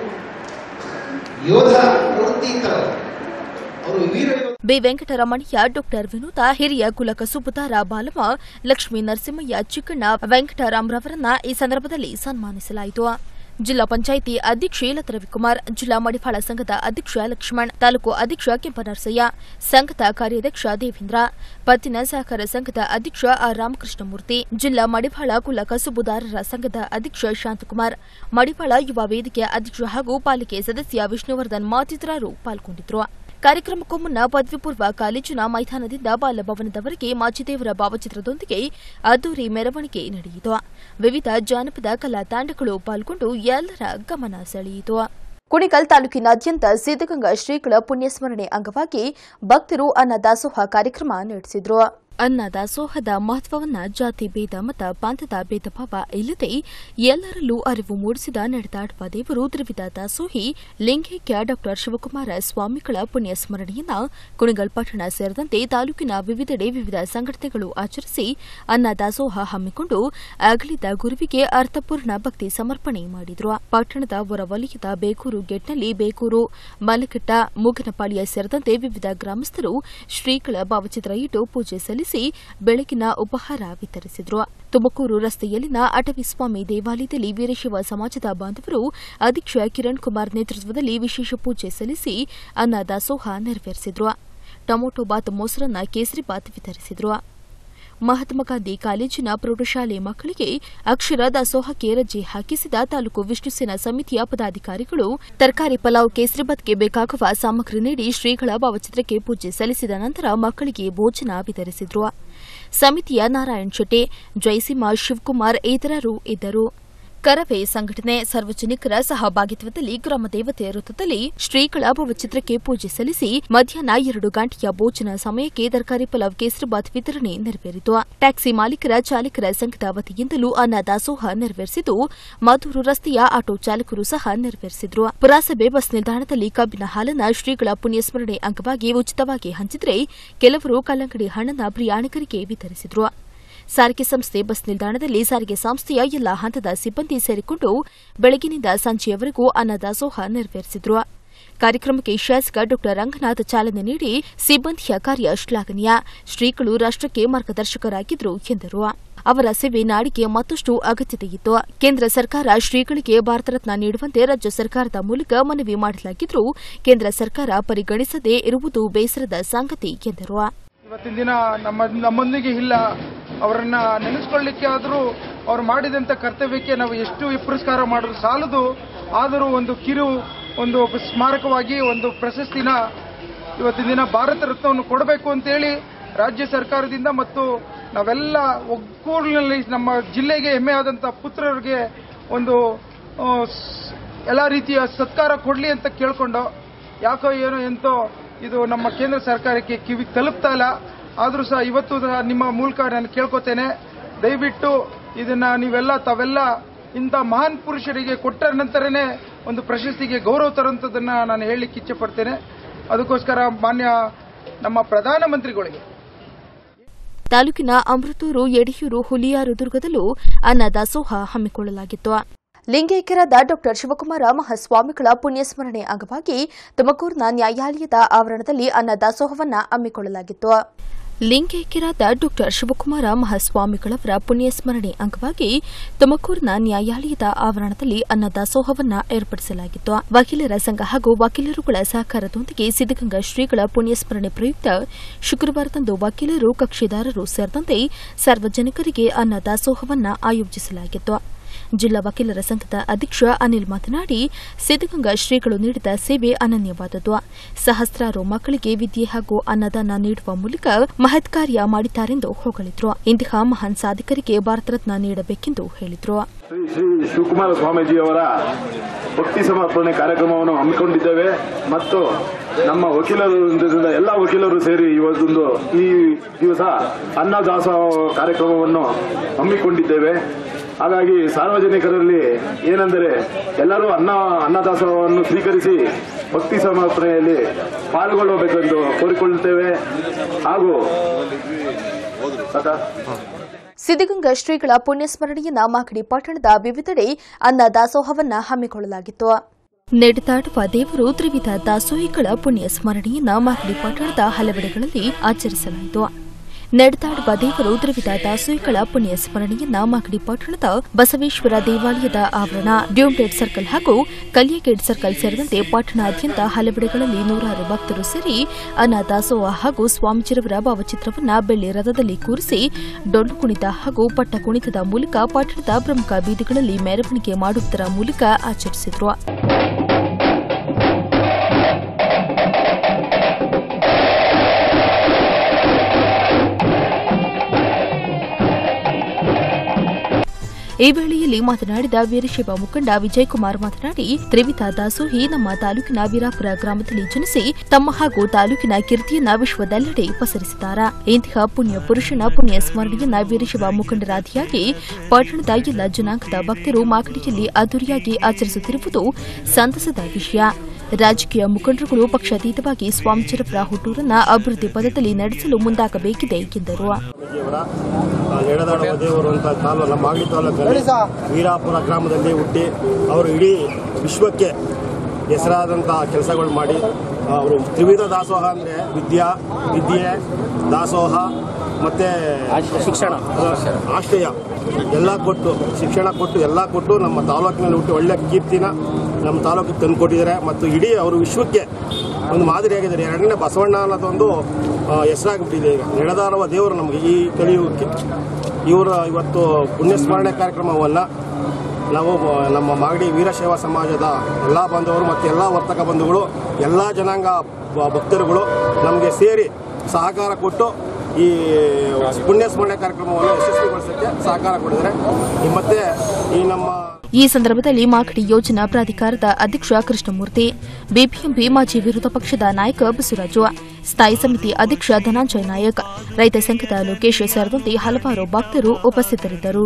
ಯೋಧ ಪ್ರವೃತ್ತಿ ಇತ್ತವರು ಅವರು ವೀರ ಯೋಧ ಬಿ ವೆಂಕಟರಮಣಯ್ಯ ಡಾಕ್ಟರ್ ವಿನೋದ ಹಿರಿಯ ಕುಲಕ ಸುಬುತಾರ ಬಾಲಮ್ಮ ಲಕ್ಷ್ಮೀ ನರಸಿಂಹಯ್ಯ ಚಿಕ್ಕಣ್ಣ ವೆಂಕಟರಾಮ್ರವರನ್ನ ಈ ಸಂದರ್ಭದಲ್ಲಿ ಸನ್ಮಾನಿಸಲಾಯಿತು ಜಿಲ್ಲಾ ಪಂಚಾಯಿತಿ ಅಧ್ಯಕ್ಷೆ ಲತಾ ರವಿಕುಮಾರ್ ಜಿಲ್ಲಾ ಮಡಿವಾಳ ಸಂಘದ ಅಧ್ಯಕ್ಷ ಲಕ್ಷ್ಮಣ್ ತಾಲೂಕು ಅಧ್ಯಕ್ಷ ಕೆಂಪನರಸಯ್ಯ ಸಂಘದ ಕಾರ್ಯಾಧ್ಯಕ್ಷ ದೇವೇಂದ್ರ ಪತ್ತಿನ ಸಹಕಾರ ಸಂಘದ ಅಧ್ಯಕ್ಷ ಆರ್ ರಾಮಕೃಷ್ಣಮೂರ್ತಿ ಜಿಲ್ಲಾ ಮಡಿವಾಳ ಕುಲ ಕಸುಬುದಾರರ ಸಂಘದ ಅಧ್ಯಕ್ಷ ಶಾಂತಕುಮಾರ್ ಮಡಿವಾಳ ಯುವ ವೇದಿಕೆ ಅಧ್ಯಕ್ಷ ಹಾಗೂ ಪಾಲಿಕೆ ಸದಸ್ಯ ವಿಷ್ಣುವರ್ಧನ್ ಮತ್ತಿತರರು ಪಾಲ್ಗೊಂಡಿದ್ದರು ಕಾರ್ಯಕ್ರಮಕ್ಕೂ ಮುನ್ನ ಪದವಿ ಪೂರ್ವ ಕಾಲೇಜಿನ ಮೈದಾನದಿಂದ ಬಾಲಭವನದವರೆಗೆ ಮಾಚಿದೇವರ ಭಾವಚಿತ್ರದೊಂದಿಗೆ ಅದ್ದೂರಿ ಮೆರವಣಿಗೆ ನಡೆಯಿತು ವಿವಿಧ ಜಾನಪದ ಕಲಾ ತಂಡಗಳು ಪಾಲ್ಗೊಂಡು ಎಲ್ಲರ ಗಮನ ಸೆಳೆಯಿತು ಕುಣಿಗಲ್ ತಾಲೂಕಿನಾದ್ಯಂತ ಸಿದ್ದಗಂಗಾ ಶ್ರೀಗಳ ಪುಣ್ಯಸ್ಮರಣೆ ಅಂಗವಾಗಿ ಭಕ್ತರು ಅನ್ನದಾಸೋಹ ಕಾರ್ಯಕ್ರಮ ನಡೆಸಿದ್ರು ಅನ್ನ ದಾಸೋಹದ ಮಹತ್ವವನ್ನ ಜಾತಿ ಭೇದ ಮತ ಪಂಥದ ಭೇದ ಭಾವ ಇಲ್ಲದೆ ಎಲ್ಲರಲ್ಲೂ ಅರಿವು ಮೂಡಿಸಿದ ನಡೆದಾಡುವ ದೇವರು ತ್ರಿವಿಧ ದಾಸೋಹಿ ಲಿಂಗೈಕ್ಯ ಡಾ ಶಿವಕುಮಾರ ಸ್ವಾಮಿಗಳ ಪುಣ್ಯ ಸ್ಮರಣೆಯನ್ನ ಕುಣಿಗಲ್ ಪಟ್ಟಣ ಸೇರಿದಂತೆ ತಾಲೂಕಿನ ವಿವಿಧೆಡೆ ವಿವಿಧ ಸಂಘಟನೆಗಳು ಆಚರಿಸಿ ಅನ್ನ ದಾಸೋಹ ಹಮ್ಮಿಕೊಂಡು ಅಗಲಿದ ಗುರುವಿಗೆ ಅರ್ಥಪೂರ್ಣ ಭಕ್ತಿ ಸಮರ್ಪಣೆ ಮಾಡಿದ್ರು ಪಟ್ಟಣದ ಹೊರವಲಯದ ಬೇಗೂರು ಗೇಟ್ನಲ್ಲಿ ಬೇಗೂರು ಮಲಘಟ್ಟ ಮುಗನಪಾಳ್ಯ ಸೇರಿದಂತೆ ವಿವಿಧ ಗ್ರಾಮಸ್ಥರು ಶ್ರೀಗಳ ಭಾವಚಿತ್ರ ಇಟ್ಟು ಪೂಜೆ ಸಲ್ಲಿಸಿ ಬೆಳಗಿನ ಉಪಹಾರ ವಿತರಿಸಿದ್ರು ತುಮಕೂರು ರಸ್ತೆಯಲ್ಲಿನ ಅಟವಿಸ್ವಾಮಿ ದೇವಾಲಯದಲ್ಲಿ ವೀರಶೈವ ಸಮಾಜದ ಬಾಂಧವರು ಅಧ್ಯಕ್ಷ ಕಿರಣ್ ಕುಮಾರ್ ನೇತೃತ್ವದಲ್ಲಿ ವಿಶೇಷ ಪೂಜೆ ಸಲ್ಲಿಸಿ ಅನ್ನ ದಾಸೋಹ ನೆರವೇರಿಸಿದ್ರು ಟೊಮೊಟೊ ಬಾತ್ ಮೊಸರನ್ನ ಕೇಸರಿ ಬಾತ್ ವಿತರಿಸಿದ್ರು ಮಹಾತ್ಮ ಗಾಂಧಿ ಕಾಲೇಜಿನ ಪ್ರೌಢಶಾಲೆ ಮಕ್ಕಳಿಗೆ ಅಕ್ಷರ ದಾಸೋಹಕ್ಕೆ ರಜೆ ಹಾಕಿಸಿದ ತಾಲೂಕು ವಿಷ್ಣು ಸೇನಾ ಸಮಿತಿಯ ಪದಾಧಿಕಾರಿಗಳು ತರಕಾರಿ ಪಲಾವ್ ಕೇಸರಿಬಾತ್ಗೆ ಬೇಕಾಗುವ ಸಾಮಗ್ರಿ ನೀಡಿ ಶ್ರೀಗಳ ಭಾವಚಿತ್ರಕ್ಕೆ ಪೂಜೆ ಸಲ್ಲಿಸಿದ ನಂತರ ಮಕ್ಕಳಿಗೆ ಭೋಜನ ವಿತರಿಸಿದ್ರು ಸಮಿತಿಯ ನಾರಾಯಣ್ ಶೆಟ್ಟಿ ಜಯಸಿಂಹ ಶಿವಕುಮಾರ್ ಇತರರು ಇದ್ದರು ಕರವೇ ಸಂಘಟನೆ ಸಾರ್ವಜನಿಕರ ಸಹಭಾಗಿತ್ವದಲ್ಲಿ ಗ್ರಾಮ ದೇವತೆ ವೃತ್ತದಲ್ಲಿ ಶ್ರೀಗಳ ಭಾವಚಿತ್ರಕ್ಕೆ ಪೂಜೆ ಸಲ್ಲಿಸಿ ಮಧ್ಯಾಹ್ನ ಎರಡು ಗಂಟೆಯ ಭೋಜನ ಸಮಯಕ್ಕೆ ತರಕಾರಿ ಪಲಾವ್ ಕೇಸರಿಬಾತ್ ವಿತರಣೆ ನೆರವೇರಿತು ಟ್ಯಾಕ್ಸಿ ಮಾಲೀಕರ ಚಾಲಕರ ಸಂಘದ ವತಿಯಿಂದಲೂ ಅನ್ನ ದಾಸೋಹ ನೆರವೇರಿಸಿದ್ದು ಮಧೂರು ರಸ್ತೆಯ ಆಟೋ ಚಾಲಕರು ಸಹ ನೆರವೇರಿಸಿದ್ರು ಪುರಸಭೆ ಬಸ್ ನಿಲ್ದಾಣದಲ್ಲಿ ಕಬ್ಬಿನ ಹಾಲನ್ನ ಶ್ರೀಗಳ ಪುಣ್ಯಸ್ಮರಣೆ ಅಂಗವಾಗಿ ಉಚಿತವಾಗಿ ಹಂಚಿದ್ರೆ ಕೆಲವರು ಕಲ್ಲಂಗಡಿ ಹಣ್ಣನ್ನ ಪ್ರಯಾಣಿಕರಿಗೆ ವಿತರಿಸಿದ್ರು ಸಾರಿಗೆ ಸಂಸ್ಥೆ ಬಸ್ ನಿಲ್ದಾಣದಲ್ಲಿ ಸಾರಿಗೆ ಸಂಸ್ಥೆಯ ಎಲ್ಲಾ ಹಂತದ ಸಿಬ್ಬಂದಿ ಸೇರಿಕೊಂಡು ಬೆಳಗಿನಿಂದ ಸಂಜೆಯವರೆಗೂ ಅನ್ನದಾಸೋಹ ನೆರವೇರಿಸಿದ್ರು ಕಾರ್ಯಕ್ರಮಕ್ಕೆ ಶಾಸಕ ಡಾ ರಂಗನಾಥ್ ಚಾಲನೆ ನೀಡಿ ಸಿಬ್ಬಂದಿಯ ಕಾರ್ಯ ಶ್ಲಾಘನೀಯ ಶ್ರೀಗಳು ರಾಷ್ಟಕ್ಕೆ ಮಾರ್ಗದರ್ಶಕರಾಗಿದ್ರು ಎಂದರು ಅವರ ಸೇವೆ ನಾಡಿಗೆ ಮತ್ತಷ್ಟು ಅಗತ್ಯತೆಯಿತ್ತು ಕೇಂದ್ರ ಸರ್ಕಾರ ಶ್ರೀಗಳಿಗೆ ಭಾರತ ರತ್ನ ನೀಡುವಂತೆ ರಾಜ್ಯ ಸರ್ಕಾರದ ಮೂಲಕ ಮನವಿ ಮಾಡಲಾಗಿದ್ದರೂ ಕೇಂದ್ರ ಸರ್ಕಾರ ಪರಿಗಣಿಸದೇ ಇರುವುದು ಬೇಸರದ ಸಂಗತಿ ಎಂದರು ಇವತ್ತಿನ ದಿನ ನಮ್ಮ ನಮ್ಮೊಂದಿಗೆ ಇಲ್ಲ ಅವರನ್ನ ನೆನೆಸ್ಕೊಳ್ಳಿಕ್ಕೆ ಆದರೂ ಅವ್ರು ಮಾಡಿದಂಥ ಕರ್ತವ್ಯಕ್ಕೆ ನಾವು ಎಷ್ಟು ಪುರಸ್ಕಾರ ಮಾಡೋದು ಸಾಲದು ಆದರೂ ಒಂದು ಕಿರು ಒಂದು ಸ್ಮಾರಕವಾಗಿ ಒಂದು ಪ್ರಶಸ್ತಿನ ಇವತ್ತಿನ ದಿನ ಭಾರತ ರತ್ನವನ್ನು ಕೊಡಬೇಕು ಅಂತೇಳಿ ರಾಜ್ಯ ಸರ್ಕಾರದಿಂದ ಮತ್ತು ನಾವೆಲ್ಲ ಒಗ್ಗೂಡಿನಲ್ಲಿ ನಮ್ಮ ಜಿಲ್ಲೆಗೆ ಹೆಮ್ಮೆ ಆದಂಥ ಪುತ್ರರಿಗೆ ಒಂದು ಆ, ಸ್- ಎಲ್ಲ ರೀತಿಯ ಸತ್ಕಾರ ಕೊಡಲಿ ಅಂತ ಕೇಳ್ಕೊಂಡು ಯಾಕೋ ಏನೋ ಎಂತೋ ಇದು ನಮ್ಮ ಕೇಂದ್ರ ಸರ್ಕಾರಕ್ಕೆ ಕಿವಿ ತಲುಪ್ತಾ ಇಲ್ಲ ಆದರೂ ಸಹ ಇವತ್ತು ಸಹ ನಿಮ್ಮ ಮೂಲಕ ನಾನು ಕೇಳ್ಕೊತೇನೆ ದಯವಿಟ್ಟು ಇದನ್ನ ನೀವೆಲ್ಲ ತಾವೆಲ್ಲ ಇಂಥ ಮಹಾನ್ ಪುರುಷರಿಗೆ ಕೊಟ್ಟ ನಂತರನೇ ಒಂದು ಪ್ರಶಸ್ತಿಗೆ ಗೌರವ ತರುವಂಥದ್ದನ್ನ ನಾನು ಹೇಳಲಿಕ್ಕೆ ಇಚ್ಛೆ ಪಡ್ತೇನೆ ಅದಕ್ಕೋಸ್ಕರ ಮಾನ್ಯ ನಮ್ಮ ಪ್ರಧಾನಮಂತ್ರಿಗಳಿಗೆ ತಾಲೂಕಿನ ಅಮೃತೂರು ಯಡಿಯೂರು ಹುಲಿಯಾರು ದುರ್ಗದಲ್ಲೂ ಅನ್ನ ದಾಸೋಹ ಹಮ್ಮಿಕೊಳ್ಳಲಾಗಿತ್ತು ಲಿಂಗೈಕ್ಯರಾದ ಡಾ ಶಿವಕುಮಾರ ಮಹಾಸ್ವಾಮಿಗಳ ಪುಣ್ಯಸ್ಮರಣೆ ಅಂಗವಾಗಿ ತುಮಕೂರಿನ ನ್ಯಾಯಾಲಯದ ಆವರಣದಲ್ಲಿ ಅನ್ನ ದಾಸೋಹವನ್ನ ಹಮ್ಮಿಕೊಳ್ಳಲಾಗಿತ್ತು ಲಿಂಗೈಕ್ಯರಾದ ಡಾ ಶಿವಕುಮಾರ ಮಹಾಸ್ವಾಮಿಗಳವರ ಪುಣ್ಯಸ್ಮರಣೆ ಅಂಗವಾಗಿ ತುಮಕೂರಿನ ನ್ಯಾಯಾಲಯದ ಆವರಣದಲ್ಲಿ ಅನ್ನದಾಸೋಹವನ್ನ ಏರ್ಪಡಿಸಲಾಗಿತ್ತು ವಕೀಲರ ಸಂಘ ಹಾಗೂ ವಕೀಲರುಗಳ ಸಹಕಾರದೊಂದಿಗೆ ಸಿದ್ದಗಂಗಾ ಶ್ರೀಗಳ ಪುಣ್ಯಸ್ಮರಣೆ ಪ್ರಯುಕ್ತ ಶುಕ್ರವಾರದಂದು ವಕೀಲರು ಕಕ್ಷಿದಾರರು ಸೇರಿದಂತೆ ಸಾರ್ವಜನಿಕರಿಗೆ ಅನ್ನದಾಸೋಹವನ್ನ ಆಯೋಜಿಸಲಾಗಿತ್ತು ಜಿಲ್ಲಾ ವಕೀಲರ ಸಂಘದ ಅಧ್ಯಕ್ಷ ಅನಿಲ್ ಮಾತನಾಡಿ ಸಿದ್ದಗಂಗಾ ಶ್ರೀಗಳು ನೀಡಿದ ಸೇವೆ ಅನನ್ಯವಾದದ್ದು ಸಹಸ್ರಾರು ಮಕ್ಕಳಿಗೆ ವಿದ್ಯೆ ಹಾಗೂ ಅನ್ನದಾನ ನೀಡುವ ಮೂಲಕ ಮಹತ್ ಕಾರ್ಯ ಮಾಡಿದ್ದಾರೆಂದು ಹೊಗಳಿದ್ರು ಇಂತಹ ಮಹಾನ್ ಸಾಧಕರಿಗೆ ಭಾರತ ರತ್ನ ನೀಡಬೇಕೆಂದು ಹೇಳಿದ್ರು ಶ್ರೀ ಶ್ರೀ ಶಿವಕುಮಾರ ಸ್ವಾಮೀಜಿಯವರ ಭಕ್ತಿ ಸಮರ್ಪಣೆ ಕಾರ್ಯಕ್ರಮವನ್ನು ಹಮ್ಮಿಕೊಂಡಿದ್ದೇವೆ ಮತ್ತು ನಮ್ಮ ವಕೀಲರು ವೃಂದದಿಂದ ಎಲ್ಲ ವಕೀಲರು ಸೇರಿ ಇವತ್ತೊಂದು ಈ ದಿವಸ ಅನ್ನದಾಸೋಹ ಕಾರ್ಯಕ್ರಮವನ್ನು ಹಮ್ಮಿಕೊಂಡಿದ್ದೇವೆ ಹಾಗಾಗಿ ಸಾರ್ವಜನಿಕರಲ್ಲಿ ಏನೆಂದರೆ ಎಲ್ಲರೂ ಅನ್ನ ಅನ್ನದಾಸೋಹವನ್ನು ಸ್ವೀಕರಿಸಿ ಭಕ್ತಿ ಸಮರ್ಪಣೆಯಲ್ಲಿ ಪಾಲ್ಗೊಳ್ಳಬೇಕೆಂದು ಕೋರಿಕೊಳ್ಳುತ್ತೇವೆ ಹಾಗೂ ಸಾಕಾ? ಸಿದ್ದಗಂಗಾ ಶ್ರೀಗಳ ಪುಣ್ಯಸ್ಮರಣೆಯನ್ನ ಮಾಗಡಿ ಪಟ್ಟಣದ ವಿವಿಧೆಡೆ ಅನ್ನ ದಾಸೋಹವನ್ನ ಹಮ್ಮಿಕೊಳ್ಳಲಾಗಿತ್ತು ನಡೆದಾಡುವ ದೇವರು ತ್ರಿವಿಧ ದಾಸೋಹಿಗಳ ಪುಣ್ಯ ಸ್ಮರಣೆಯನ್ನ ಮಾಗಡಿ ಪಟ್ಟಣದ ಹಲವೆಡೆಗಳಲ್ಲಿ ಆಚರಿಸಲಾಯಿತು ನಡೆದಾಡುವ ದೇವರು ತ್ರಿವಿಧ ದಾಸೋಹಿಗಳ ಪುಣ್ಯ ಸ್ಮರಣೆಯನ್ನ ಮಾಗಡಿ ಪಟ್ಟಣದ ಬಸವೇಶ್ವರ ದೇವಾಲಯದ ಆವರಣ ಡ್ಯೂಮ್ಟೇಡ್ ಸರ್ಕಲ್ ಹಾಗೂ ಕಲಿಯಗೇಟ್ ಸರ್ಕಲ್ ಸೇರಿದಂತೆ ಪಟ್ಟಣಾದ್ಯಂತ ಹಲವೆಡೆಗಳಲ್ಲಿ ನೂರಾರು ಭಕ್ತರು ಸೇರಿ ಅನ್ನ ದಾಸೋಹ ಹಾಗೂ ಸ್ವಾಮೀಜಿರವರ ಭಾವಚಿತ್ರವನ್ನ ಬೆಳ್ಳಿ ರಥದಲ್ಲಿ ಕೂರಿಸಿ ಡೊಳ್ಳು ಕುಣಿತ ಹಾಗೂ ಪಟ್ಟ ಕುಣಿತದ ಮೂಲಕ ಪಟ್ಟಣದ ಪ್ರಮುಖ ಬೀದಿಗಳಲ್ಲಿ ಮೆರವಣಿಗೆ ಮಾಡುವುದರ ಮೂಲಕ ಆಚರಿಸಿದ್ರು ಈ ವೇಳೆಯಲ್ಲಿ ಮಾತನಾಡಿದ ವೀರಶೈವ ಮುಖಂಡ ವಿಜಯಕುಮಾರ್ ಮಾತನಾಡಿ ತ್ರಿವಿಧ ದಾಸೋಹಿ ನಮ್ಮ ತಾಲೂಕಿನ ವೀರಾಪುರ ಗ್ರಾಮದಲ್ಲಿ ಜನಿಸಿ ತಮ್ಮ ಹಾಗೂ ತಾಲೂಕಿನ ಕೀರ್ತಿಯನ್ನ ವಿಶ್ವದೆಲ್ಲೆಡೆ ಪಸರಿಸಿದ್ದಾರೆ ಇಂತಹ ಪುಣ್ಯ ಪುರುಷನ ಪುಣ್ಯ ಸ್ಮರಣೆಯನ್ನ ವೀರಶೈವ ಮುಖಂಡರಾದಿಯಾಗಿ ಪಟ್ಟಣದ ಎಲ್ಲ ಜನಾಂಗದ ಭಕ್ತರು ಮಾಗಡಿಯಲ್ಲಿ ಅದ್ದೂರಿಯಾಗಿ ಆಚರಿಸುತ್ತಿರುವುದು ಸಂತಸದ ವಿಷಯ ರಾಜಕೀಯ ಮುಖಂಡರುಗಳು ಪಕ್ಷಾತೀತವಾಗಿ ಸ್ವಾಮೀಜಿರವರ ಹುಟ್ಟೂರನ್ನ ಅಭಿವೃದ್ಧಿ ಪಥದಲ್ಲಿ ನಡೆಸಲು ಮುಂದಾಗಬೇಕಿದೆ ಎಂದರು ಅವರ ಎಡದಾಡುವ ದೇವರು ಅಂತ ತಾಲೂ ನಮ್ಮ ಮಾಗಡಿ ತಾಲೂಕಲ್ಲಿ ವೀರಾಪುರ ಗ್ರಾಮದಲ್ಲಿ ಹುಟ್ಟಿ ಅವರು ಇಡೀ ವಿಶ್ವಕ್ಕೆ ಹೆಸರಾದಂಥ ಕೆಲಸಗಳು ಮಾಡಿ ಅವರು ತ್ರಿವಿಧ ದಾಸೋಹ ಅಂದರೆ ವಿದ್ಯಾ ವಿದ್ಯೆ ದಾಸೋಹ ಮತ್ತು ಶಿಕ್ಷಣ ಆಶ್ರಯ ಎಲ್ಲ ಕೊಟ್ಟು ಶಿಕ್ಷಣ ಕೊಟ್ಟು ಎಲ್ಲ ಕೊಟ್ಟು ನಮ್ಮ ತಾಲೂಕಿನಲ್ಲಿ ಹುಟ್ಟಿ ಒಳ್ಳೆಯ ಕೀರ್ತಿನ ನಮ್ಮ ತಾಲೂಕಿಗೆ ತಂದುಕೊಟ್ಟಿದ್ದಾರೆ ಮತ್ತು ಇಡೀ ಅವರು ವಿಶ್ವಕ್ಕೆ ಒಂದು ಮಾದರಿಯಾಗಿದ್ದಾರೆ ಎರಡನೇ ಬಸವಣ್ಣ ಅನ್ನೋದೊಂದು ಆ, ಹೆಸರಾಗ್ಬಿಟ್ಟಿದೆ ಈಗ ನಡೆದಾಡುವ ದೇವರು ನಮಗೆ ಈ ಕಲಿಯುಗಕ್ಕೆ ಇವರ ಇವತ್ತು ಪುಣ್ಯಸ್ಮರಣೆ ಕಾರ್ಯಕ್ರಮವನ್ನು ನಾವು ಆ, ನಮ್ಮ ಮಾಗಡಿ ವೀರಶೈವ ಸಮಾಜದ ಎಲ್ಲ ಬಾಂಧವರು ಮತ್ತು ಎಲ್ಲ ವರ್ತಕ ಬಂಧುಗಳು ಎಲ್ಲ ಜನಾಂಗ ಬ- ಭಕ್ತರುಗಳು ನಮಗೆ ಸೇರಿ ಸಹಕಾರ ಕೊಟ್ಟು ಈ ಪುಣ್ಯಸ್ಮರಣೆ ಕಾರ್ಯಕ್ರಮವನ್ನು ಯಶಸ್ವಿಗೊಳಿಸೋಕ್ಕೆ ಸಹಕಾರ ಕೊಡಿದ್ದಾರೆ ಈ ಮತ್ತೆ ಈ ನಮ್ಮ ಈ ಸಂದರ್ಭದಲ್ಲಿ ಮಾಗಡಿ ಯೋಜನಾ ಪ್ರಾಧಿಕಾರದ ಅಧ್ಯಕ್ಷ ಕೃಷ್ಣಮೂರ್ತಿ ಬಿಬಿಎಂಪಿ ಮಾಜಿ ವಿರೋಧ ಪಕ್ಷದ ನಾಯಕ ಬಸವರಾಜು ಸ್ಥಾಯಿ ಸಮಿತಿ ಅಧ್ಯಕ್ಷ ಧನಂಜಯ ನಾಯಕ್ ರೈತ ಸಂಘದ ಲೋಕೇಶ್ ಸೇರಿದಂತೆ ಹಲವಾರು ಭಕ್ತರು ಉಪಸ್ಥಿತರಿದ್ದರು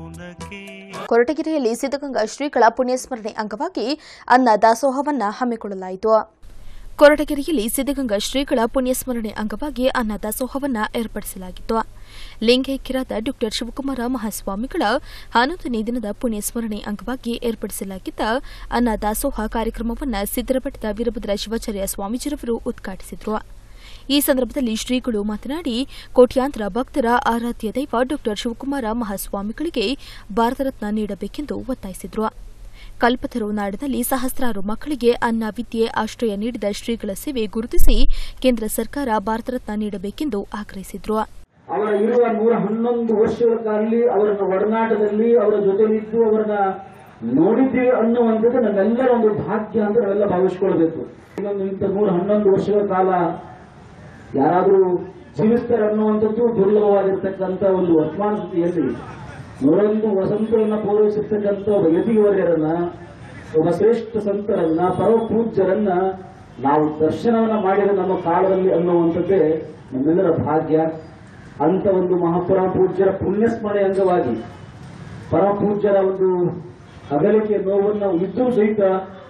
ಕೊರಟಗೆರೆಯಲ್ಲಿ ಸಿದ್ದಗಂಗಾ ಶ್ರೀಗಳ ಪುಣ್ಯಸ್ಮರಣೆ ಅಂಗವಾಗಿ ಅನ್ನ ದಾಸೋಹವನ್ನ ಹಮ್ಮಿಕೊಳ್ಳಲಾಯಿತು ಕೊರಟಗೆರೆಯಲ್ಲಿ ಸಿದ್ದಗಂಗಾ ಶ್ರೀಗಳ ಪುಣ್ಯಸ್ಮರಣೆ ಅಂಗವಾಗಿ ಅನ್ನ ದಾಸೋಹವನ್ನ ಏರ್ಪಡಿಸಲಾಗಿತ್ತು ಲಿಂಗೈಕ್ಯರಾದ ಡಾ ಶಿವಕುಮಾರ ಮಹಾಸ್ವಾಮಿಗಳ ಹನ್ನೊಂದನೇ ದಿನದ ಪುಣ್ಯಸ್ಮರಣೆ ಅಂಗವಾಗಿ ಏರ್ಪಡಿಸಲಾಗಿದ್ದ ಅನ್ನ ದಾಸೋಹ ಕಾರ್ಯಕ್ರಮವನ್ನು ಸಿದ್ದರಮಠದ ವೀರಭದ್ರ ಶಿವಾಚಾರ್ಯ ಸ್ವಾಮೀಜಿರವರು ಉದ್ಘಾಟಿಸಿದರು ಈ ಸಂದರ್ಭದಲ್ಲಿ ಶ್ರೀಗಳು ಮಾತನಾಡಿ ಕೋಟ್ಯಾಂತರ ಭಕ್ತರ ಆರಾಧ್ಯ ದೈವ ಡಾ ಶಿವಕುಮಾರ ಮಹಾಸ್ವಾಮಿಗಳಿಗೆ ಭಾರತ ರತ್ನ ನೀಡಬೇಕೆಂದು ಒತ್ತಾಯಿಸಿದರು ಕಲ್ಪತರು ನಾಡಿನಲ್ಲಿ ಸಹಸ್ರಾರು ಮಕ್ಕಳಿಗೆ ಅನ್ನ ವಿದ್ಯೆ ಆಶ್ರಯ ನೀಡಿದ ಶ್ರೀಗಳ ಸೇವೆ ಗುರುತಿಸಿ ಕೇಂದ್ರ ಸರ್ಕಾರ ಭಾರತ ರತ್ನ ನೀಡಬೇಕೆಂದು ಆಗ್ರಹಿಸಿದರು ಅವರ ಇರುವ ನೂರ ಹನ್ನೊಂದು ವರ್ಷಗಳ ಕಾಲದಲ್ಲಿ ಅವರನ್ನ ಒಡನಾಟದಲ್ಲಿ ಅವರ ಜೊತೆಲಿದ್ದು ಅವರನ್ನ ನೋಡಿದ್ದೀವಿ ಅನ್ನುವಂಥದ್ದು ನಮ್ಮೆಲ್ಲರ ಒಂದು ಭಾಗ್ಯ ಅಂತ ನಾವೆಲ್ಲ ಭಾವಿಸ್ಕೊಳ್ಬೇಕು ಇನ್ನೊಂದು ಇಂಥ ನೂರ ಹನ್ನೊಂದು ವರ್ಷಗಳ ಕಾಲ ಯಾರಾದರೂ ಜೀವಿಸ್ತಾರೆ ಅನ್ನುವಂಥದ್ದು ದುರ್ಲಭವಾಗಿರ್ತಕ್ಕಂಥ ಒಂದು ವರ್ತಮಾನ ಸ್ಥಿತಿಯಲ್ಲಿ ನೂರೊಂದು ವಸಂತವನ್ನ ಪೂರೈಸಿರ್ತಕ್ಕಂಥ ಒಬ್ಬ ಯತಿವರ್ಯರನ್ನ ಒಬ್ಬ ಶ್ರೇಷ್ಠ ಸಂತರನ್ನ ಪರಮ ಪೂಜ್ಯರನ್ನ ನಾವು ದರ್ಶನವನ್ನ ಮಾಡಿದ ನಮ್ಮ ಕಾಲದಲ್ಲಿ ಅನ್ನುವಂಥದ್ದೇ ನಮ್ಮೆಲ್ಲರ ಭಾಗ್ಯ ಅಂತ ಒಂದು ಮಹಾಪುರ ಪೂಜ್ಯರ ಪುಣ್ಯಸ್ಮರಣೆ ಅಂಗವಾಗಿ ಪರಮ ಪೂಜ್ಯರ ಒಂದು ಅಗಲಿಕೆ ನೋವನ್ನು ಇದ್ರೂ ಸಹಿತ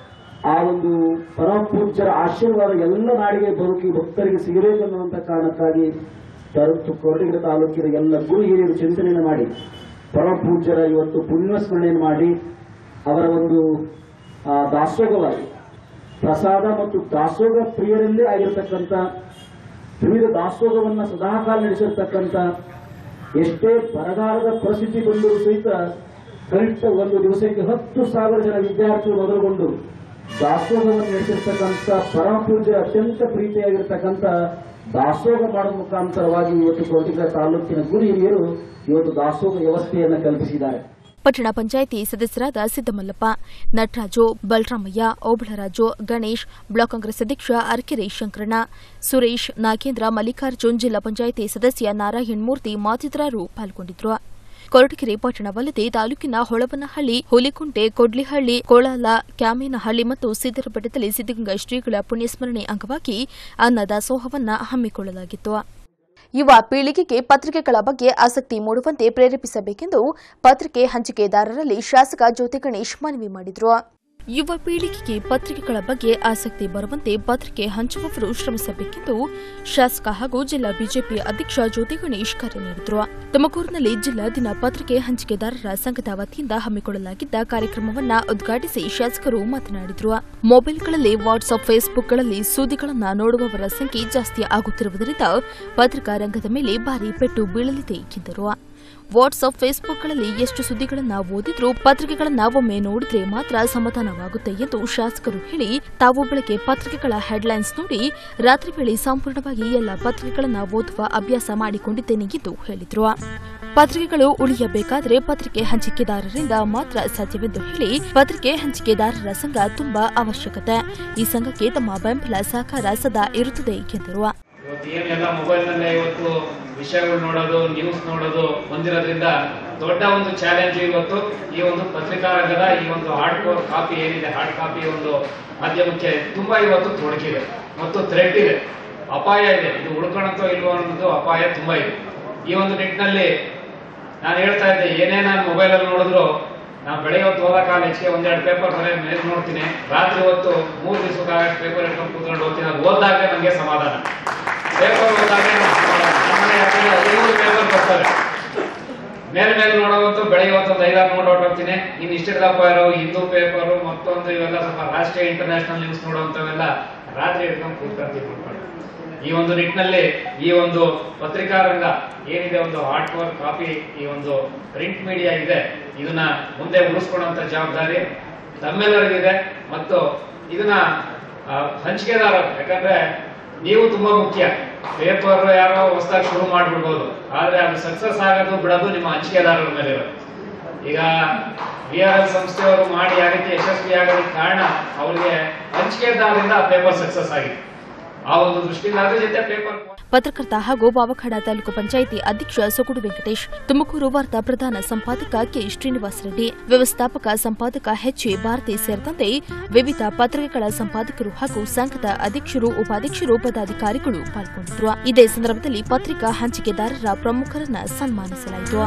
ಆ ಒಂದು ಪರಮ ಪೂಜ್ಯರ ಆಶೀರ್ವಾದ ಎಲ್ಲ ನಾಡಿಗೆ ಬದುಕಿ ಭಕ್ತರಿಗೆ ಸಿಗಬೇಕು ಅನ್ನುವಂಥ ಕಾರಣಕ್ಕಾಗಿ ತರುತ್ತು ಕೊರಟಗೆರೆ ತಾಲೂಕಿನ ಎಲ್ಲ ಗುರು ಹಿರಿಯರು ಚಿಂತನೆಯನ್ನು ಮಾಡಿ ಪರಮ ಪೂಜ್ಯರ ಇವತ್ತು ಪುಣ್ಯಸ್ಮರಣೆಯನ್ನು ಮಾಡಿ ಅವರ ಒಂದು ಆ, ದಾಸೋಗವಾಗಿ ಪ್ರಸಾದ ಮತ್ತು ದಾಸೋಗ ಪ್ರಿಯರಲ್ಲೇ ಆಗಿರತಕ್ಕಂಥ ವಿವಿಧ ದಾಸೋಗವನ್ನ ಸದಾಕಾಲ ನಡೆಸಿರ್ತಕ್ಕಂಥ ಎಷ್ಟೇ ಬರಗಾಲದ ಪರಿಸ್ಥಿತಿ ಬಂದರೂ ಸಹಿತ ಕನಿಷ್ಠ ಒಂದು ದಿವಸಕ್ಕೆ ಹತ್ತು ಸಾವಿರ ಜನ ವಿದ್ಯಾರ್ಥಿಗಳು ಮೊದಲುಗೊಂಡು ದಾಸೋಗವನ್ನು ನಡೆಸಿರ್ತಕ್ಕಂಥ ಪರಮ ಪೂಜ್ಯ ಅತ್ಯಂತ ಪ್ರೀತಿಯಾಗಿರ್ತಕ್ಕಂಥ ದಾಸೋಗ ಮಾಡುವ ಮುಖಾಂತರವಾಗಿ ಇವತ್ತು ಕೊರಟಿಗೆರೆ ತಾಲೂಕಿನ ಗುರು ಹಿರಿಯರು ಇವತ್ತು ದಾಸೋಗ ವ್ಯವಸ್ಥೆಯನ್ನು ಕಲ್ಪಿಸಿದ್ದಾರೆ ಪಟ್ಟಣ ಪಂಚಾಯಿತಿ ಸದಸ್ಯರಾದ ಸಿದ್ದಮಲ್ಲಪ್ಪ ನಟರಾಜು ಬಲರಾಮಯ್ಯ ಓಬಳರಾಜು ಗಣೇಶ್ ಬ್ಲಾಕ್ ಕಾಂಗ್ರೆಸ್ ಅಧ್ಯಕ್ಷ ಅರ್ಕೆರೆ ಶಂಕರಣ್ಣ ಸುರೇಶ್ ನಾಗೇಂದ್ರ ಮಲ್ಲಿಕಾರ್ಜುನ್ ಜಿಲ್ಲಾ ಪಂಚಾಯಿತಿ ಸದಸ್ಯ ನಾರಾಯಣ್ ಮೂರ್ತಿ ಮತ್ತಿತರರು ಪಾಲ್ಗೊಂಡಿದ್ದರು ಕೊರಟಗೆರೆ ಪಟ್ಟಣವಲ್ಲದೆ ತಾಲೂಕಿನ ಹೊಳವನಹಳ್ಳಿ ಹುಲಿಕುಂಟೆ ಕೊಡ್ಲಿಹಳ್ಳಿ ಕೋಳಾಲ ಕ್ಯಾಮೇನಹಳ್ಳಿ ಮತ್ತು ಸಿದ್ದರಬೆಟ್ಟದಲ್ಲಿ ಸಿದ್ದಗಂಗಾ ಶ್ರೀಗಳ ಪುಣ್ಯಸ್ಮರಣೆ ಅಂಗವಾಗಿ ಅನ್ನದಾಸೋಹವನ್ನ ಹಮ್ಮಿಕೊಳ್ಳಲಾಗಿತ್ತು ಯುವ ಪೀಳಿಗೆಗೆ ಪತ್ರಿಕೆಗಳ ಬಗ್ಗೆ ಆಸಕ್ತಿ ಮೂಡುವಂತೆ ಪ್ರೇರೇಪಿಸಬೇಕೆಂದು ಪತ್ರಿಕೆ ಹಂಚಿಕೆದಾರರಲ್ಲಿ ಶಾಸಕ ಜ್ಯೋತಿ ಗಣೇಶ್ ಮನವಿ ಮಾಡಿದರು ಯುವ ಪೀಳಿಗೆಗೆ ಪತ್ರಿಕೆಗಳ ಬಗ್ಗೆ ಆಸಕ್ತಿ ಬರುವಂತೆ ಪತ್ರಿಕೆ ಹಂಚುವವರು ಶ್ರಮಿಸಬೇಕೆಂದು ಶಾಸಕ ಹಾಗೂ ಜಿಲ್ಲಾ ಬಿಜೆಪಿ ಅಧ್ಯಕ್ಷ ಜ್ಯೋತಿ ಗಣೇಶ್ ಕರೆ ನೀಡಿದರು ತುಮಕೂರಿನಲ್ಲಿ ಜಿಲ್ಲಾ ದಿನ ಪತ್ರಿಕೆ ಹಂಚಿಕೆದಾರರ ಸಂಘದ ವತಿಯಿಂದ ಹಮ್ಮಿಕೊಳ್ಳಲಾಗಿದ್ದ ಕಾರ್ಯಕ್ರಮವನ್ನ ಉದ್ಘಾಟಿಸಿ ಶಾಸಕರು ಮಾತನಾಡಿದರು ಮೊಬೈಲ್ಗಳಲ್ಲಿ ವಾಟ್ಸ್ಆಪ್ ಫೇಸ್ಬುಕ್ಗಳಲ್ಲಿ ಸುದ್ದಿಗಳನ್ನು ನೋಡುವವರ ಸಂಖ್ಯೆ ಜಾಸ್ತಿ ಆಗುತ್ತಿರುವುದರಿಂದ ಪತ್ರಿಕಾ ರಂಗದ ಮೇಲೆ ಭಾರಿ ಪೆಟ್ಟು ಬೀಳಲಿದೆ ಎಂದರು ವಾಟ್ಸ್ಆಪ್ ಫೇಸ್ಬುಕ್ಗಳಲ್ಲಿ ಎಷ್ಟು ಸುದ್ದಿಗಳನ್ನ ಓದಿದ್ರೂ ಪತ್ರಿಕೆಗಳನ್ನ ಒಮ್ಮೆ ನೋಡಿದ್ರೆ ಮಾತ್ರ ಸಮಾಧಾನವಾಗುತ್ತೆ ಎಂದು ಶಾಸಕರು ಹೇಳಿ ತಾವು ಬೆಳಗ್ಗೆ ಪತ್ರಿಕೆಗಳ ಹೆಡ್ಲೈನ್ಸ್ ನೋಡಿ ರಾತ್ರಿ ವೇಳೆ ಸಂಪೂರ್ಣವಾಗಿ ಎಲ್ಲ ಪತ್ರಿಕೆಗಳನ್ನ ಓದುವ ಅಭ್ಯಾಸ ಮಾಡಿಕೊಂಡಿದ್ದೇನೆ ಎಂದು ಹೇಳಿದ್ರು ಪತ್ರಿಕೆಗಳು ಉಳಿಯಬೇಕಾದರೆ ಪತ್ರಿಕೆ ಹಂಚಿಕೆದಾರರಿಂದ ಮಾತ್ರ ಸಾಧ್ಯವೆಂದು ಹೇಳಿ ಪತ್ರಿಕೆ ಹಂಚಿಕೆದಾರರ ಸಂಘ ತುಂಬಾ ಅವಶ್ಯಕತೆ ಈ ಸಂಘಕ್ಕೆ ತಮ್ಮ ಬೆಂಬಲ ಸಹಕಾರ ಸದಾ ಇರುತ್ತದೆ ಎಂದರು ಇವತ್ತು ಏನೆಲ್ಲ ಮೊಬೈಲ್ನಲ್ಲೇ ಇವತ್ತು ವಿಷಯಗಳು ನೋಡೋದು ನ್ಯೂಸ್ ನೋಡೋದು ಬಂದಿರೋದ್ರಿಂದ ದೊಡ್ಡ ಒಂದು ಚಾಲೆಂಜ್ ಇವತ್ತು ಈ ಒಂದು ಪತ್ರಿಕಾ ರಂಗದ ಈ ಒಂದು ಹಾರ್ಡ್ ಕೋರ್ ಕಾಪಿ ಏನಿದೆ ಹಾರ್ಡ್ ಕಾಪಿ ಒಂದು ಮಾಧ್ಯಮಕ್ಕೆ ತುಂಬಾ ಇವತ್ತು ತೊಡಕಿದೆ ಮತ್ತು ಥ್ರೆಟ್ ಇದೆ ಅಪಾಯ ಇದೆ ಇದು ಉಳ್ಕೊಳತ್ತೋ ಇಲ್ವೋ ಅನ್ನೋದು ಅಪಾಯ ತುಂಬಾ ಇದೆ ಈ ಒಂದು ನಿಟ್ಟಿನಲ್ಲಿ ನಾನು ಹೇಳ್ತಾ ಇದ್ದೆ ಏನೇ ನಾನು ಮೊಬೈಲ್ ಅಲ್ಲಿ ನೋಡಿದ್ರು ನಾನು ಬೆಳಗ್ಗೆ ಹೊತ್ತು ಹೋದ ಕಾಲೇಜ್ಗೆ ಒಂದೆರಡು ಪೇಪರ್ ಮನೆ ಮೇಲೆ ನೋಡ್ತೀನಿ ರಾತ್ರಿ ಹೊತ್ತು ಮೂರು ದಿವಸಕ್ಕಾಗಷ್ಟು ಪೇಪರ್ ಇಟ್ಕೊಂಡು ಕೂತ್ಕೊಂಡು ಓದ್ತೀನಿ ಅದು ಓದಿದಾಗ ನನಗೆ ಸಮಾಧಾನ ಪೇಪರ್ ಓದಿದಾಗ ನನಗೆ ಸಮಾಧಾನ ನಮ್ಮ ಮನೆ ಹತ್ತಿರ ಐನೂರು ಪೇಪರ್ ಬರ್ತಾರೆ ಮೇಲೆ ಮೇಲೆ ನೋಡೋವಂತೂ ಬೆಳಗ್ಗೆ ಹೊತ್ತು ಒಂದು ಐದಾರು ನೋಡಿ ಹೊರಟೋಗ್ತೀನಿ ಇನ್ನು ಇಷ್ಟಿರ್ದಪ್ಪ ಇರೋ ಹಿಂದೂ ಪೇಪರು ಮತ್ತೊಂದು ಇವೆಲ್ಲ ಸ್ವಲ್ಪ ರಾಷ್ಟ್ರೀಯ ಇಂಟರ್ನ್ಯಾಷನಲ್ ನ್ಯೂಸ್ ನೋಡುವಂಥವೆಲ್ಲ ರಾತ್ರಿ ಇಟ್ಕೊಂಡು ಕೂತ್ಕೊಂತೀವಿ ಕೂತ್ಕೊಂಡು ಈ ಒಂದು ನಿಟ್ಟಿನಲ್ಲಿ ಈ ಒಂದು ಪತ್ರಿಕಾ ರಂಗ ಏನಿದೆ ಒಂದು ಹಾರ್ಡ್ ಕೋರ್ ಕಾಪಿ ಈ ಒಂದು ಪ್ರಿಂಟ್ ಮೀಡಿಯಾ ಇದೆ ಇದನ್ನ ಮುಂದೆ ಉಳಿಸ್ಕೊಳ್ಳುವಂತ ಜವಾಬ್ದಾರಿ ತಮ್ಮೆಲ್ಲರಿಗಿದೆ ಮತ್ತು ಇದನ್ನ ಆ, ಹಂಚಿಕೆದಾರರು ಯಾಕಂದ್ರೆ ನೀವು ತುಂಬಾ ಮುಖ್ಯ ಪೇಪರ್ ಯಾರೋ ಹೊಸದಾಗಿ ಶುರು ಮಾಡ್ಬಿಡ್ಬೋದು ಆದ್ರೆ ಅದು ಸಕ್ಸಸ್ ಆಗೋದು ಬಿಡೋದು ನಿಮ್ಮ ಹಂಚಿಕೆದಾರರ ಮೇಲೆ ಇರೋದು ಈಗ ಬಿ ಆರ್ ಎಲ್ ಸಂಸ್ಥೆಯವರು ಮಾಡಿ ಆ ರೀತಿ ಯಶಸ್ವಿ ಆಗೋದಕ್ಕೆ ಕಾರಣ ಅವರಿಗೆ ಹಂಚಿಕೆದಾರರಿಂದ ಆ ಪೇಪರ್ ಸಕ್ಸಸ್ ಆಗಿದೆ ಆ ಒಂದು ದೃಷ್ಟಿಯಿಂದ ಅದ್ರ ಜೊತೆ ಪೇಪರ್ ಪತ್ರಕರ್ತ ಹಾಗೂ ಬಾವಖಾಡ ತಾಲೂಕು ಪಂಚಾಯಿತಿ ಅಧ್ಯಕ್ಷ ಸೊಗಡು ವೆಂಕಟೇಶ್ ತುಮಕೂರು ವಾರ್ತಾ ಪ್ರಧಾನ ಸಂಪಾದಕ ಕೆ ಶ್ರೀನಿವಾಸ ರೆಡ್ಡಿ ವ್ಯವಸ್ಥಾಪಕ ಸಂಪಾದಕ ಎಚ್ ಎ ಭಾರತಿ ಸೇರಿದಂತೆ ವಿವಿಧ ಪತ್ರಿಕೆಗಳ ಸಂಪಾದಕರು ಹಾಗೂ ಸಂಘದ ಅಧ್ಯಕ್ಷರು ಉಪಾಧ್ಯಕ್ಷರು ಪದಾಧಿಕಾರಿಗಳು ಪಾಲ್ಗೊಂಡಿದ್ದರು ಇದೇ ಸಂದರ್ಭದಲ್ಲಿ ಪತ್ರಿಕಾ ಹಂಚಿಕೆದಾರರ ಪ್ರಮುಖರನ್ನ ಸನ್ಮಾನಿಸಲಾಯಿತು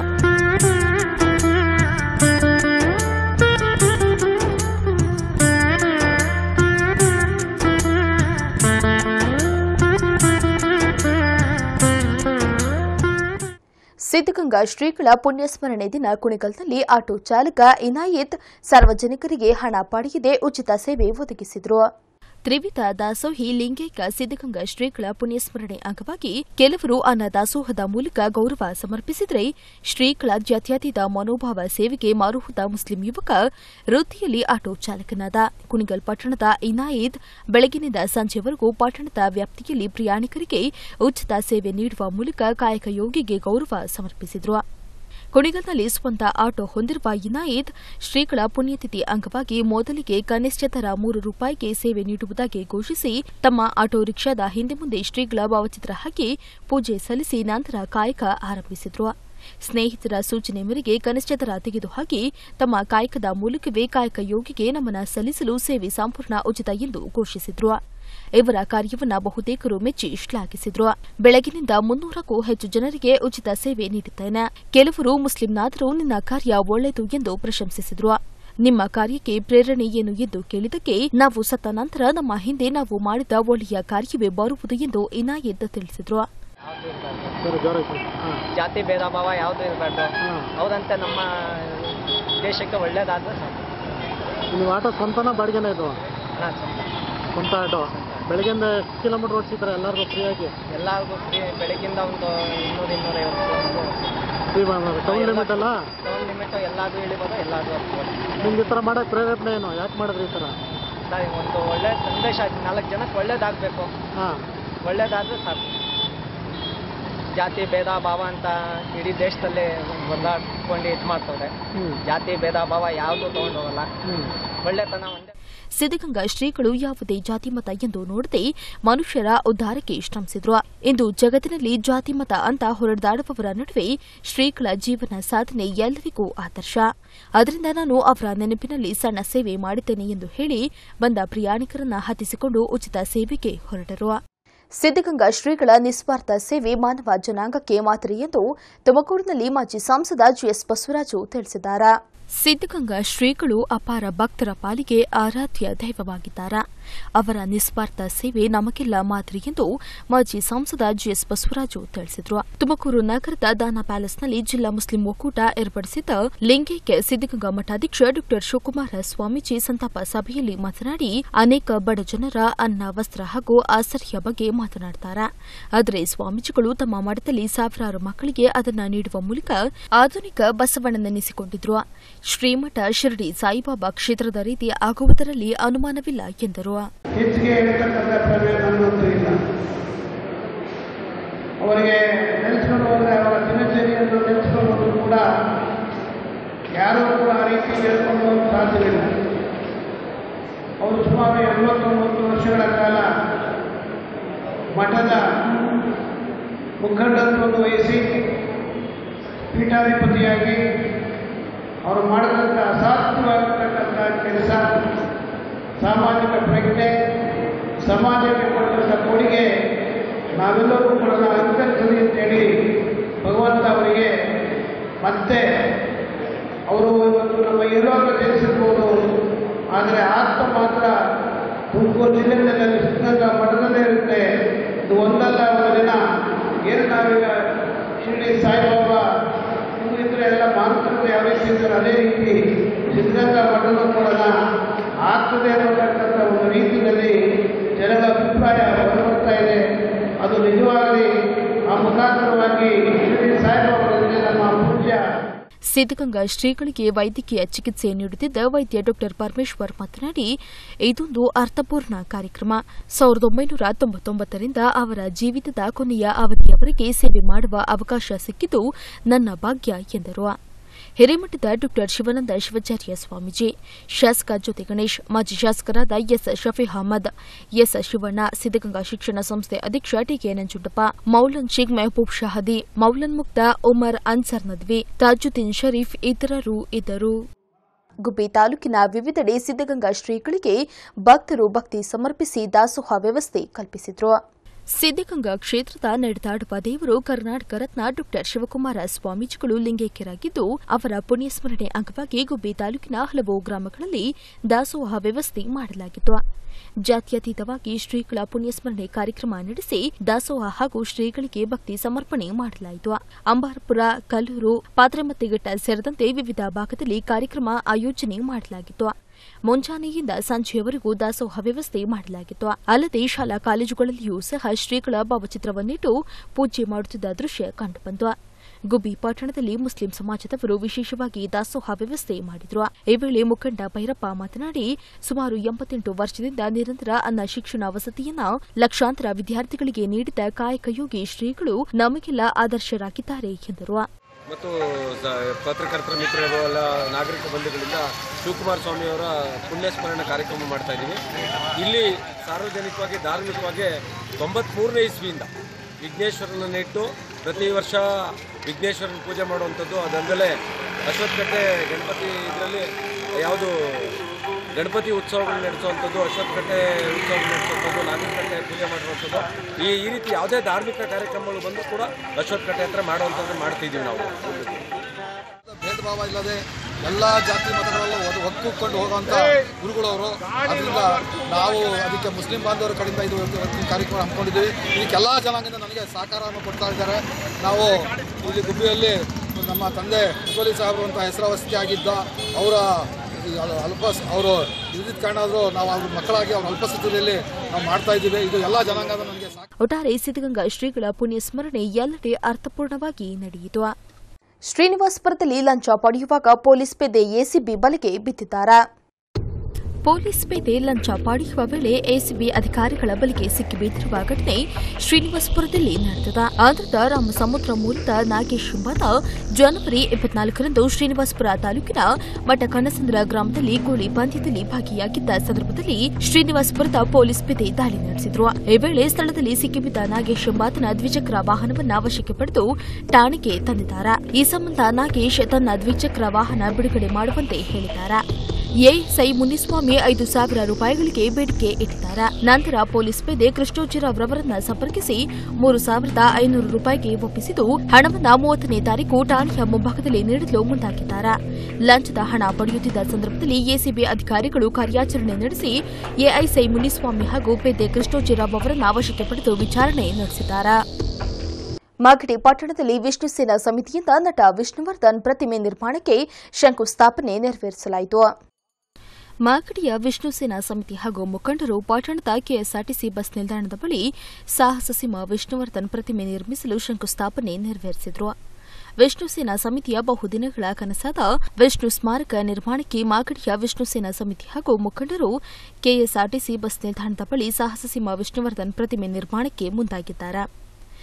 ಸಿದ್ದಗಂಗಾ ಶ್ರೀಗಳ ಪುಣ್ಯಸ್ಮರಣೆ ದಿನ ಕುಣಿಗಲ್ನಲ್ಲಿ ಆಟೋ ಚಾಲಕ ಇನಾಯತ್ ಸಾರ್ವಜನಿಕರಿಗೆ ಹಣ ಪಡೆಯದೆ ಉಚಿತ ಸೇವೆ ಒದಗಿಸಿದ್ರು ತ್ರಿವಿಧ ದಾಸೋಹಿ ಲಿಂಗೈಕ ಸಿದ್ದಗಂಗಾ ಶ್ರೀಗಳ ಪುಣ್ಯಸ್ಮರಣೆ ಅಂಗವಾಗಿ ಕೆಲವರು ಅನ್ನ ದಾಸೋಹದ ಮೂಲಕ ಗೌರವ ಸಮರ್ಪಿಸಿದರೆ ಶ್ರೀಗಳ ಜಾತ್ಯತೀತ ಮನೋಭಾವ ಸೇವೆಗೆ ಮಾರುಹುದ ಮುಸ್ಲಿಂ ಯುವಕ ವೃತ್ತಿಯಲ್ಲಿ ಆಟೋ ಚಾಲಕನಾದ ಕುಣಿಗಲ್ ಪಟ್ಟಣದ ಇನಾಯಿದ್ ಬೆಳಗಿನಿಂದ ಸಂಜೆವರೆಗೂ ಪಟ್ಟಣದ ವ್ಯಾಪ್ತಿಯಲ್ಲಿ ಪ್ರಯಾಣಿಕರಿಗೆ ಉಚಿತ ಸೇವೆ ನೀಡುವ ಮೂಲಕ ಕಾಯಕ ಯೋಗಿಗೆ ಗೌರವ ಸಮರ್ಪಿಸಿದರು ಕುಣಿಗಲ್ನಲ್ಲಿ ಸ್ವಂತ ಆಟೋ ಹೊಂದಿರುವ ಇನಾಯಿದ್ ಶ್ರೀಗಳ ಪುಣ್ಯತಿಥಿ ಅಂಗವಾಗಿ ಮೊದಲಿಗೆ ಕನಿಷ್ಠ ದರ ಮೂರು ರೂಪಾಯಿಗೆ ಸೇವೆ ನೀಡುವುದಾಗಿ ಘೋಷಿಸಿ ತಮ್ಮ ಆಟೋ ರಿಕ್ಷಾದ ಹಿಂದೆ ಮುಂದೆ ಶ್ರೀಗಳ ಭಾವಚಿತ್ರ ಹಾಕಿ ಪೂಜೆ ಸಲ್ಲಿಸಿ ನಂತರ ಕಾಯಕ ಆರಂಭಿಸಿದ್ರು ಸ್ನೇಹಿತರ ಸೂಚನೆ ಮೇರೆಗೆ ಕನಿಷ್ಠ ದರ ತೆಗೆದುಹಾಕಿ ತಮ್ಮ ಕಾಯಕದ ಮೂಲಕವೇ ಕಾಯಕ ಯೋಗಿಗೆ ನಮನ ಸಲ್ಲಿಸಲು ಸೇವೆ ಸಂಪೂರ್ಣ ಉಚಿತ ಎಂದು ಘೋಷಿಸಿದ್ರು ಇವರ ಕಾರ್ಯವನ್ನ ಬಹುತೇಕರು ಮೆಚ್ಚಿ ಶ್ಲಾಘಿಸಿದ್ರು ಬೆಳಗಿನಿಂದ ಮುನ್ನೂರಕ್ಕೂ ಹೆಚ್ಚು ಜನರಿಗೆ ಉಚಿತ ಸೇವೆ ನೀಡಿದ್ದೇನೆ ಕೆಲವರು ಮುಸ್ಲಿಂನಾದರೂ ನಿನ್ನ ಕಾರ್ಯ ಒಳ್ಳೆಯದು ಎಂದು ಪ್ರಶಂಸಿಸಿದ್ರು ನಿಮ್ಮ ಕಾರ್ಯಕ್ಕೆ ಪ್ರೇರಣೆ ಏನು ಎಂದು ಕೇಳಿದಕ್ಕೆ ನಾವು ಸತ್ತ ನಂತರ ನಮ್ಮ ಹಿಂದೆ ನಾವು ಮಾಡಿದ ಒಳ್ಳೆಯ ಕಾರ್ಯವೇ ಬರುವುದು ಎಂದು ಇನಾಯತ್ ತಿಳಿಸಿದ್ರು ಜಾತಿ ಭೇದ ಭಾವ ಯಾವುದು ಇರಬಾರ್ದು ಹೌದಂತೆ ನಮ್ಮ ದೇಶಕ್ಕೆ ಒಳ್ಳೇದಾದ್ರೆ ಸಾಕು ನೀವು ಆಟೋ ಸ್ವಂತನ ಬಾಡಿಗೆನೇ ಇದು ಅಣ್ಣ ಸ್ವಂತ. ಸ್ವಂತ ಆಟೋ ಬೆಳಗ್ಗೆಯಿಂದ ಎಷ್ಟು ಕಿಲೋಮೀಟರ್ ಓಡಿಸಿದ್ರೆ ಎಲ್ಲರಿಗೂ ಫ್ರೀಯಾಗಿ ಎಲ್ಲರಿಗೂ ಫ್ರೀ ಬೆಳಗ್ಗಿಂದ ಒಂದು ಇನ್ನೂರು ಇನ್ನೂರೈವತ್ತು ಫ್ರೀ ಟೌನ್ ಲಿಮಿಟ್ ಅಲ್ಲ ಟೌನ್ ಲಿಮಿಟ್ ಎಲ್ಲಾದ್ರೂ ಇಳಿಬೋದು ಎಲ್ಲಾದ್ರೂ ಹತ್ಬೋದು. ನಿಮ್ಗೆ ಈ ಥರ ಮಾಡೋಕೆ ಪ್ರೇರೇಪಣೆ ಏನು ಯಾಕೆ ಮಾಡಿದ್ರಿ ಈ ಥರ ಸರಿ, ಒಂದು ಒಳ್ಳೆ ಸಂದೇಶ ನಾಲ್ಕು ಜನಕ್ಕೆ ಒಳ್ಳೇದಾಗಬೇಕು ಹಾಂ ಒಳ್ಳೇದಾದ್ರೆ ಸಾಕು ಜಾತಿ ಭೇದ ಭಾವ ಅಂತ ಇಡೀ ದೇಶದಲ್ಲಿ ಹೊರದಾಡ್ಕೊಂಡು ಇದು ಮಾಡ್ತವ್ರೆ ಹ್ಞೂ ಜಾತಿ ಭೇದ ಭಾವ ಯಾವುದು ತಗೊಂಡು ಹೋಗಲ್ಲ ಹ್ಞೂ ಒಳ್ಳೆತನ ಒಂದೇ ಸಿದ್ದಗಂಗಾ ಶ್ರೀಗಳು ಯಾವುದೇ ಜಾತಿ ಮತ ಎಂದು ನೋಡದೆ ಮನುಷ್ಯರ ಉದ್ಧಾರಕ್ಕೆ ಶ್ರಮಿಸಿದ್ರು ಇಂದು ಜಗತ್ತಿನಲ್ಲಿ ಜಾತಿ ಮತ ಅಂತ ಹೊರದಾಡುವವರ ನಡುವೆ ಶ್ರೀಗಳ ಜೀವನ ಸಾಧನೆ ಎಲ್ಲರಿಗೂ ಆದರ್ಶ ಅದರಿಂದ ನಾನು ಅವರ ನೆನಪಿನಲ್ಲಿ ಸಣ್ಣ ಸೇವೆ ಮಾಡಿದ್ದೇನೆ ಎಂದು ಹೇಳಿ ಬಂದ ಪ್ರಯಾಣಿಕರನ್ನ ಹತ್ತಿಸಿಕೊಂಡು ಉಚಿತ ಸೇವೆಗೆ ಹೊರಟರು ಸಿದ್ದಗಂಗಾ ಶ್ರೀಗಳ ನಿಸ್ವಾರ್ಥ ಸೇವೆ ಮಾನವ ಜನಾಂಗಕ್ಕೆ ಮಾದರಿ ಎಂದು ತುಮಕೂರಿನಲ್ಲಿ ಮಾಜಿ ಸಂಸದ ಜಿಎಸ್ ಬಸವರಾಜು ತಿಳಿಸಿದ್ದಾರೆ ಸಿದ್ದಗಂಗಾ ಶ್ರೀಗಳು ಅಪಾರ ಭಕ್ತರ ಪಾಲಿಗೆ ಆರಾಧ್ಯ ದೈವವಾಗಿದ್ದಾರೆ ಅವರ ನಿಸ್ವಾರ್ಥ ಸೇವೆ ನಮಗೆಲ್ಲ ಮಾದರಿ ಎಂದು ಮಾಜಿ ಸಂಸದ ಜಿಎಸ್ ಬಸವರಾಜು ತಿಳಿಸಿದರು ತುಮಕೂರು ನಗರದ ದಾನ ಪ್ಯಾಲೇಸ್ನಲ್ಲಿ ಜಿಲ್ಲಾ ಮುಸ್ಲಿಂ ಒಕ್ಕೂಟ ಏರ್ಪಡಿಸಿದ್ದ ಲಿಂಗೈಕ್ಯ ಸಿದ್ದಗಂಗಾ ಮಠಾಧ್ಯಕ್ಷ ಡಾ ಶಿವಕುಮಾರ ಸ್ವಾಮೀಜಿ ಸಂತಾಪ ಸಭೆಯಲ್ಲಿ ಮಾತನಾಡಿ ಅನೇಕ ಬಡ ಜನರ ಅನ್ನ ವಸ್ತ್ರ ಹಾಗೂ ಆಸರೆಯ ಬಗ್ಗೆ ಮಾತನಾಡುತ್ತಾರೆ ಆದರೆ ಸ್ವಾಮೀಜಿಗಳು ತಮ್ಮ ಮಠದಲ್ಲಿ ಸಾವಿರಾರು ಮಕ್ಕಳಿಗೆ ಅದನ್ನ ನೀಡುವ ಮೂಲಕ ಆಧುನಿಕ ಬಸವಣ್ಣನೆನಿಸಿಕೊಂಡಿದ್ರು ಶ್ರೀಮಠ ಶಿರಡಿ ಸಾಯಿಬಾಬಾ ಕ್ಷೇತ್ರದ ರೀತಿ ಆಗುವುದರಲ್ಲಿ ಅನುಮಾನವಿಲ್ಲ ಎಂದರು ಹೆಚ್ಚಿಗೆ ಹೇಳ್ತಕ್ಕಂಥ ಪ್ರಮೇಯ ನನ್ನಂತೂ ಇಲ್ಲ ಅವರಿಗೆ ನೆನೆಸ್ಕೊಂಡು ಹೋದರೆ ಅವರ ದಿನಚರಿಯನ್ನು ನೆನೆಸ್ಕೊಂಡು ಹೋದ್ರು ಕೂಡ ಯಾರೂ ಕೂಡ ಆ ರೀತಿ ಹೇಳ್ಕೊಂಡು ಹೋಗಲು ಸಾಧ್ಯವಿಲ್ಲ ಅವರು ಸುಮಾರು ಎಂಬತ್ತೊಂಬತ್ತು ವರ್ಷಗಳ ಕಾಲ ಮಠದ ಮುಖಂಡತ್ವವನ್ನು ವಹಿಸಿ ಪೀಠಾಧಿಪತಿಯಾಗಿ ಅವರು ಮಾಡಿದಂಥ ಅಸಾಧ್ಯವಾಗಿರ್ತಕ್ಕಂಥ ಕೆಲಸ ಸಾಮಾಜಿಕ ಪ್ರಜ್ಞೆ ಸಮಾಜಕ್ಕೆ ಕೊಟ್ಟಂಥ ಕೊಡುಗೆ ನಾವೆಲ್ಲರೂ ಕೂಡ ಅಂಕರಿಸಲಿ ಅಂತೇಳಿ ಭಗವಂತ ಅವರಿಗೆ ಮತ್ತೆ ಅವರು ಇವತ್ತು ನಮ್ಮ ಇರುವಾಗ ಜನಿಸಿರ್ಬೋದು ಆದರೆ ಆತ್ಮ ಮಾತ್ರ ತುಮಕೂರು ಜಿಲ್ಲೆಯಲ್ಲಿ ಸಿದ್ಧಗಂಗಾ ಮಠದಲ್ಲೇ ಇರುತ್ತೆ ಇದು ಒಂದಲ್ಲ ಒಂದು ದಿನ ಏನು ನಾವೀಗ ಶಿರಡಿ ಸಾಯಿಬಾಬಾ ಇದ್ರೆ ಎಲ್ಲ ಮಾನಸಿಕತೆ ಯಾವ ರೀತಿ ಇದ್ದಾರೆ ಅದೇ ರೀತಿ ಸಿದ್ಧಗಂಗಾ ಮಠದ ಕೂಡ ಆಗ್ತದೆ ಅನ್ನತಕ್ಕಂಥ ಒಂದು ರೀತಿಯಲ್ಲಿ ಜನರ ಅಭಿಪ್ರಾಯ ಹೊರಬರ್ತಾ ಇದೆ ಅದು ನಿಜವಾಗಲಿ ಆ ಮುಖಾಂತರವಾಗಿ ಶಿರಡಿ ಸಾಯಿಬಾಬಾ ಜೊತೆ ನಮ್ಮ ಪೂಜ್ಯ ಸಿದ್ದಗಂಗಾ ಶ್ರೀಗಳಿಗೆ ವೈದ್ಯಕೀಯ ಚಿಕಿತ್ಸೆ ನೀಡುತ್ತಿದ್ದ ವೈದ್ಯ ಡಾಕ್ಟರ್ ಪರಮೇಶ್ವರ್ ಮಾತನಾಡಿ ಇದೊಂದು ಅರ್ಥಪೂರ್ಣ ಕಾರ್ಯಕ್ರಮ ಸಾವಿರದ ಒಂಬೈನೂರ ತೊಂಬತ್ತೊಂಬತ್ತರಿಂದ ಅವರ ಜೀವಿತದ ಕೊನೆಯ ಅವಧಿಯವರೆಗೆ ಸೇವೆ ಮಾಡುವ ಅವಕಾಶ ಸಿಕ್ಕಿದ್ದು ನನ್ನ ಭಾಗ್ಯ ಎಂದರು ಹಿರೇಮಠದ ಡಾಕ್ಟರ್ ಶಿವಾನಂದ ಶಿವಾಚಾರ್ಯ ಸ್ವಾಮೀಜಿ ಶಾಸಕ ಜ್ಯೋತಿ ಗಣೇಶ್ ಮಾಜಿ ಶಾಸಕರಾದ ಎಸ್ ಶಫಿ ಅಹಮದ್ ಎಸ್ ಶಿವಣ್ಣ ಸಿದ್ದಗಂಗಾ ಶಿಕ್ಷಣ ಸಂಸ್ಥೆ ಅಧ್ಯಕ್ಷ ಟಿಕೆ ನಂಜುಂಡಪ್ಪ ಮೌಲನ್ ಶೇಖ್ ಮೆಹಬೂಬ್ ಶಹದಿ ಮೌಲನ್ ಮುಕ್ತ ಉಮರ್ ಅನ್ಸರ್ ನದ್ವಿ ತಾಜುದ್ದೀನ್ ಶರೀಫ್ ಇತರರು ಇದ್ದರು ಗುಬ್ಬಿ ತಾಲೂಕಿನ ವಿವಿಧೆಡೆ ಸಿದ್ದಗಂಗಾ ಶ್ರೀಗಳಿಗೆ ಭಕ್ತರು ಭಕ್ತಿ ಸಮರ್ಪಿಸಿ ದಾಸೋಹ ವ್ಯವಸ್ಥೆ ಕಲ್ಪಿಸಿದ್ರು ಸಿದ್ದಗಂಗಾ ಕ್ಷೇತ್ರದ ನಡೆದಾಡುವ ದೇವರು ಕರ್ನಾಟಕ ರತ್ನ ಡಾಕ್ಟರ್ ಶಿವಕುಮಾರ ಸ್ವಾಮೀಜಿಗಳು ಲಿಂಗೈಕ್ಯರಾಗಿದ್ದು ಅವರ ಪುಣ್ಯಸ್ಮರಣೆ ಅಂಗವಾಗಿ ಗುಬ್ಬಿ ತಾಲೂಕಿನ ಹಲವು ಗ್ರಾಮಗಳಲ್ಲಿ ದಾಸೋಹ ವ್ಯವಸ್ಥೆ ಮಾಡಲಾಗಿತ್ತು ಜಾತ್ಯತೀತವಾಗಿ ಶ್ರೀಗಳ ಪುಣ್ಯಸ್ಮರಣೆ ಕಾರ್ಯಕ್ರಮ ನಡೆಸಿ ದಾಸೋಹ ಹಾಗೂ ಶ್ರೀಗಳಿಗೆ ಭಕ್ತಿ ಸಮರ್ಪಣೆ ಮಾಡಲಾಯಿತು ಅಂಬಾರಪುರ ಕಲ್ಲೂರು ಪಾತ್ರಮತ್ತಿಘಟ್ಟ ಸೇರಿದಂತೆ ವಿವಿಧ ಭಾಗದಲ್ಲಿ ಕಾರ್ಯಕ್ರಮ ಆಯೋಜನೆ ಮಾಡಲಾಗಿತ್ತು ಮುಂಜಾನೆಯಿಂದ ಸಂಜೆಯವರೆಗೂ ದಾಸೋಹ ವ್ಯವಸ್ಥೆ ಮಾಡಲಾಗಿತ್ತು ಅಲ್ಲದೆ ಶಾಲಾ ಕಾಲೇಜುಗಳಲ್ಲಿಯೂ ಸಹ ಶ್ರೀಗಳ ಭಾವಚಿತ್ರವನ್ನಿಟ್ಟು ಪೂಜೆ ಮಾಡುತ್ತಿದ್ದ ದೃಶ್ಯ ಕಂಡುಬಂತು ಗುಬ್ಬಿ ಪಟ್ಟಣದಲ್ಲಿ ಮುಸ್ಲಿಂ ಸಮಾಜದವರು ವಿಶೇಷವಾಗಿ ದಾಸೋಹ ವ್ಯವಸ್ಥೆ ಮಾಡಿದ್ರು ಈ ವೇಳೆ ಮುಖಂಡ ಭೈರಪ್ಪ ಮಾತನಾಡಿ ಸುಮಾರು ಎಂಬತ್ತೆಂಟು ವರ್ಷದಿಂದ ನಿರಂತರ ಅನ್ನ ಶಿಕ್ಷಣ ವಸತಿಯನ್ನ ಲಕ್ಷಾಂತರ ವಿದ್ಯಾರ್ಥಿಗಳಿಗೆ ನೀಡಿದ ಕಾಯಕಯೋಗಿ ಶ್ರೀಗಳು ನಮಗೆಲ್ಲ ಆದರ್ಶರಾಗಿದ್ದಾರೆ ಎಂದರು ಮತ್ತು ಸ- ಪತ್ರಕರ್ತರ ಮಿತ್ರರು ಎಲ್ಲ ನಾಗರಿಕ ಬಂಧುಗಳಿಂದ ಶಿವಕುಮಾರ ಸ್ವಾಮಿಯವರ ಪುಣ್ಯಸ್ಮರಣೆ ಕಾರ್ಯಕ್ರಮ ಮಾಡ್ತಾ ಇದ್ದೀವಿ ಇಲ್ಲಿ ಸಾರ್ವಜನಿಕವಾಗಿ ಧಾರ್ಮಿಕವಾಗಿ ತೊಂಬತ್ಮೂರನೇ ಇಸ್ವಿಯಿಂದ ವಿಘ್ನೇಶ್ವರನನ್ನು ಇಟ್ಟು ಪ್ರತಿ ವರ್ಷ ವಿಘ್ನೇಶ್ವರನ ಪೂಜೆ ಮಾಡುವಂಥದ್ದು ಅದಲ್ಲದೆ ಅಶ್ವತ್ಥಕಟ್ಟೆ ಗಣಪತಿ ಇದರಲ್ಲಿ ಯಾವುದು ಗಣಪತಿ ಉತ್ಸವಗಳು ನಡೆಸುವಂಥದ್ದು ಅಶ್ವತ್ಥಕಟ್ಟೆ ಉತ್ಸವ ನಡೆಸುವಂಥದ್ದು ನಾಗರಕಟ್ಟೆ ಪೂಜೆ ಮಾಡುವಂಥದ್ದು ಈ ಈ ರೀತಿ ಯಾವುದೇ ಧಾರ್ಮಿಕ ಕಾರ್ಯಕ್ರಮಗಳು ಬಂದರೂ ಕೂಡ ಅಶ್ವತ್ಥಕಟ್ಟೆ ಹತ್ರ ಮಾಡುವಂಥದ್ದು ಮಾಡ್ತಿದ್ದೀವಿ ನಾವು ಭೇದ ಭಾವ ಇಲ್ಲದೆ ಎಲ್ಲ ಜಾತಿ ಮತಗಳಲ್ಲೂ ಒದ್- ಒಗ್ಗೂಡ್ಕೊಂಡು ಹೋಗುವಂಥ ಗುರುಗಳವರು ಅದರಿಂದ ನಾವು ಅದಕ್ಕೆ ಮುಸ್ಲಿಂ ಬಾಂಧವರ ಕಡೆಯಿಂದ ಇದು ಇವತ್ತು- ಇವತ್ತಿನ ಕಾರ್ಯಕ್ರಮ ಹಮ್ಮಿಕೊಂಡಿದ್ದೀವಿ ಇದಕ್ಕೆಲ್ಲ ಜನಾಂಗದಿಂದ ನನಗೆ ಸಹಕಾರವನ್ನು ಕೊಡ್ತಾ ಇದ್ದಾರೆ ನಾವು ಇಲ್ಲಿ ಗುಬ್ಬಿಯಲ್ಲಿ ನಮ್ಮ ತಂದೆ ಮುಸಲಿ ಸಾಹೇಬರು ಅಂತ ಹೆಸರುವಾಸಿ ಆಗಿದ್ದ ಅವರ ಈ ಅಲ್- ಅಲ್ಪ ಅವರು ಇದ್ದಿದ್ದ ಕಾರಣ ಆದರೂ ನಾವು ಅವ್ರ ಮಕ್ಕಳಾಗಿ ಅವ್ರ ಅಲ್ಪಸ್ಥಿತಿಯಲ್ಲಿ ನಾವು ಮಾಡ್ತಾ ಇದ್ದೀವಿ ಇದು ಎಲ್ಲ ಜನಾಂಗದ ನನಗೆ ಒಟ್ಟಾರೆ ಸಿದ್ದಗಂಗಾ ಶ್ರೀಗಳ ಪುಣ್ಯಸ್ಮರಣೆ ಎಲ್ಲೆಡೆ ಅರ್ಥಪೂರ್ಣವಾಗಿ ನಡೆಯಿತು ಶ್ರೀನಿವಾಸಪುರದಲ್ಲಿ ಲಂಚ ಪಡೆಯುವಾಗ ಪೊಲೀಸ್ ಪೇದೆ ಎಸಿಬಿ ಬಲೆಗೆ ಬಿದ್ದಿದ್ದಾರೆ ಪೊಲೀಸ್ ಪೇದೆ ಲಂಚ ಪಡೆಯುವ ವೇಳೆ ಎಸಿಬಿ ಅಧಿಕಾರಿಗಳ ಬಲಿಗೆ ಸಿಕ್ಕಿಬಿದ್ದಿರುವ ಘಟನೆ ಶ್ರೀನಿವಾಸಪುರದಲ್ಲಿ ನಡೆದಿದೆ ಆಂಧ್ರದ ರಾಮಸಮುದ್ರ ಮೂಲದ ನಾಗೇಶ್ ಎಂಬಾತ ಜನವರಿ ಇಪ್ಪತ್ನಾಲ್ಕರಂದು ಶ್ರೀನಿವಾಸಪುರ ತಾಲೂಕಿನ ಮಠಕನಸಂದ್ರ ಗ್ರಾಮದಲ್ಲಿ ಗೋಲಿ ಪಂದ್ಯದಲ್ಲಿ ಭಾಗಿಯಾಗಿದ್ದ ಸಂದರ್ಭದಲ್ಲಿ ಶ್ರೀನಿವಾಸಪುರದ ಪೊಲೀಸ್ ಪೇದೆ ದಾಳಿ ನಡೆಸಿದ್ರು ಈ ವೇಳೆ ಸ್ಥಳದಲ್ಲಿ ಸಿಕ್ಕಿಬಿದ್ದ ನಾಗೇಶ್ ಎಂಬಾತನ ದ್ವಿಚಕ್ರ ವಾಹನವನ್ನ ವಶಕ್ಕೆ ಪಡೆದು ಠಾಣೆಗೆ ತಂದಿದ್ದಾರೆ ಈ ಸಂಬಂಧ ನಾಗೇಶ್ ತನ್ನ ದ್ವಿಚಕ್ರ ವಾಹನ ಬಿಡುಗಡೆ ಮಾಡುವಂತೆ ಹೇಳಿದ್ದಾರೆ ಎಎಸ್ಐ ಮುನಿಸ್ವಾಮಿ ಐದು ಸಾವಿರ ರೂಪಾಯಿಗಳಿಗೆ ಬೇಡಿಕೆ ಇಟ್ಟಿದ್ದಾರೆ ನಂತರ ಪೊಲೀಸ್ ಪೇದೆ ಕೃಷ್ಣೋಜಿರಾವ್ ರವರನ್ನ ಸಂಪರ್ಕಿಸಿ ಮೂರು ಸಾವಿರದ ಐನೂರು ರೂಪಾಯಿಗೆ ಒಪ್ಪಿಸಿದ್ದು ಹಣವನ್ನ ಮೂವತ್ತನೇ ತಾರೀಕು ಠಾಣೆಯ ಮುಂಭಾಗದಲ್ಲಿ ನೀಡಲು ಮುಂದಾಗಿದ್ದಾರೆ ಲಂಚದ ಹಣ ಪಡೆಯುತ್ತಿದ್ದ ಸಂದರ್ಭದಲ್ಲಿ ಎಸಿಬಿ ಅಧಿಕಾರಿಗಳು ಕಾರ್ಯಾಚರಣೆ ನಡೆಸಿ ಎಐಸೈ ಮುನಿಸ್ವಾಮಿ ಹಾಗೂ ಪೇದೆ ಕೃಷ್ಣೋಜಿರಾವ್ ಅವರನ್ನ ವಶಕ್ಕೆ ಪಡೆದು ವಿಚಾರಣೆ ನಡೆಸಿದ್ದಾರೆ ಮಾಗಡಿ ಪಟ್ಟಣದಲ್ಲಿ ವಿಷ್ಣು ಸೇನಾ ಸಮಿತಿಯಿಂದ ನಟ ವಿಷ್ಣುವರ್ಧನ್ ಪ್ರತಿಮೆ ನಿರ್ಮಾಣಕ್ಕೆ ಶಂಕುಸ್ಥಾಪನೆ ನೆರವೇರಿಸಲಾಯಿತು ಮಾಗಡಿಯ ವಿಷ್ಣು ಸೇನಾ ಸಮಿತಿ ಹಾಗೂ ಮುಖಂಡರು ಪಟ್ಟಣದ ಕೆಎಸ್ಆರ್ಟಿಸಿ ಬಸ್ ನಿಲ್ದಾಣದ ಬಳಿ ಸಾಹಸ ಸಿಂಹ ವಿಷ್ಣುವರ್ಧನ್ ಪ್ರತಿಮೆ ನಿರ್ಮಿಸಲು ಶಂಕುಸ್ಥಾಪನೆ ನೆರವೇರಿಸಿದರು ವಿಷ್ಣು ಸೇನಾ ಸಮಿತಿಯ ಬಹುದಿನಗಳ ಕನಸಾದ ವಿಷ್ಣು ಸ್ಮಾರಕ ನಿರ್ಮಾಣಕ್ಕೆ ಮಾಗಡಿಯ ವಿಷ್ಣು ಸೇನಾ ಸಮಿತಿ ಹಾಗೂ ಮುಖಂಡರು ಕೆಎಸ್ಆರ್ಟಿಸಿ ಬಸ್ ನಿಲ್ದಾಣದ ಬಳಿ ಸಾಹಸ ಸಿಂಹ ವಿಷ್ಣುವರ್ಧನ್ ಪ್ರತಿಮೆ ನಿರ್ಮಾಣಕ್ಕೆ ಮುಂದಾಗಿದ್ದಾರೆ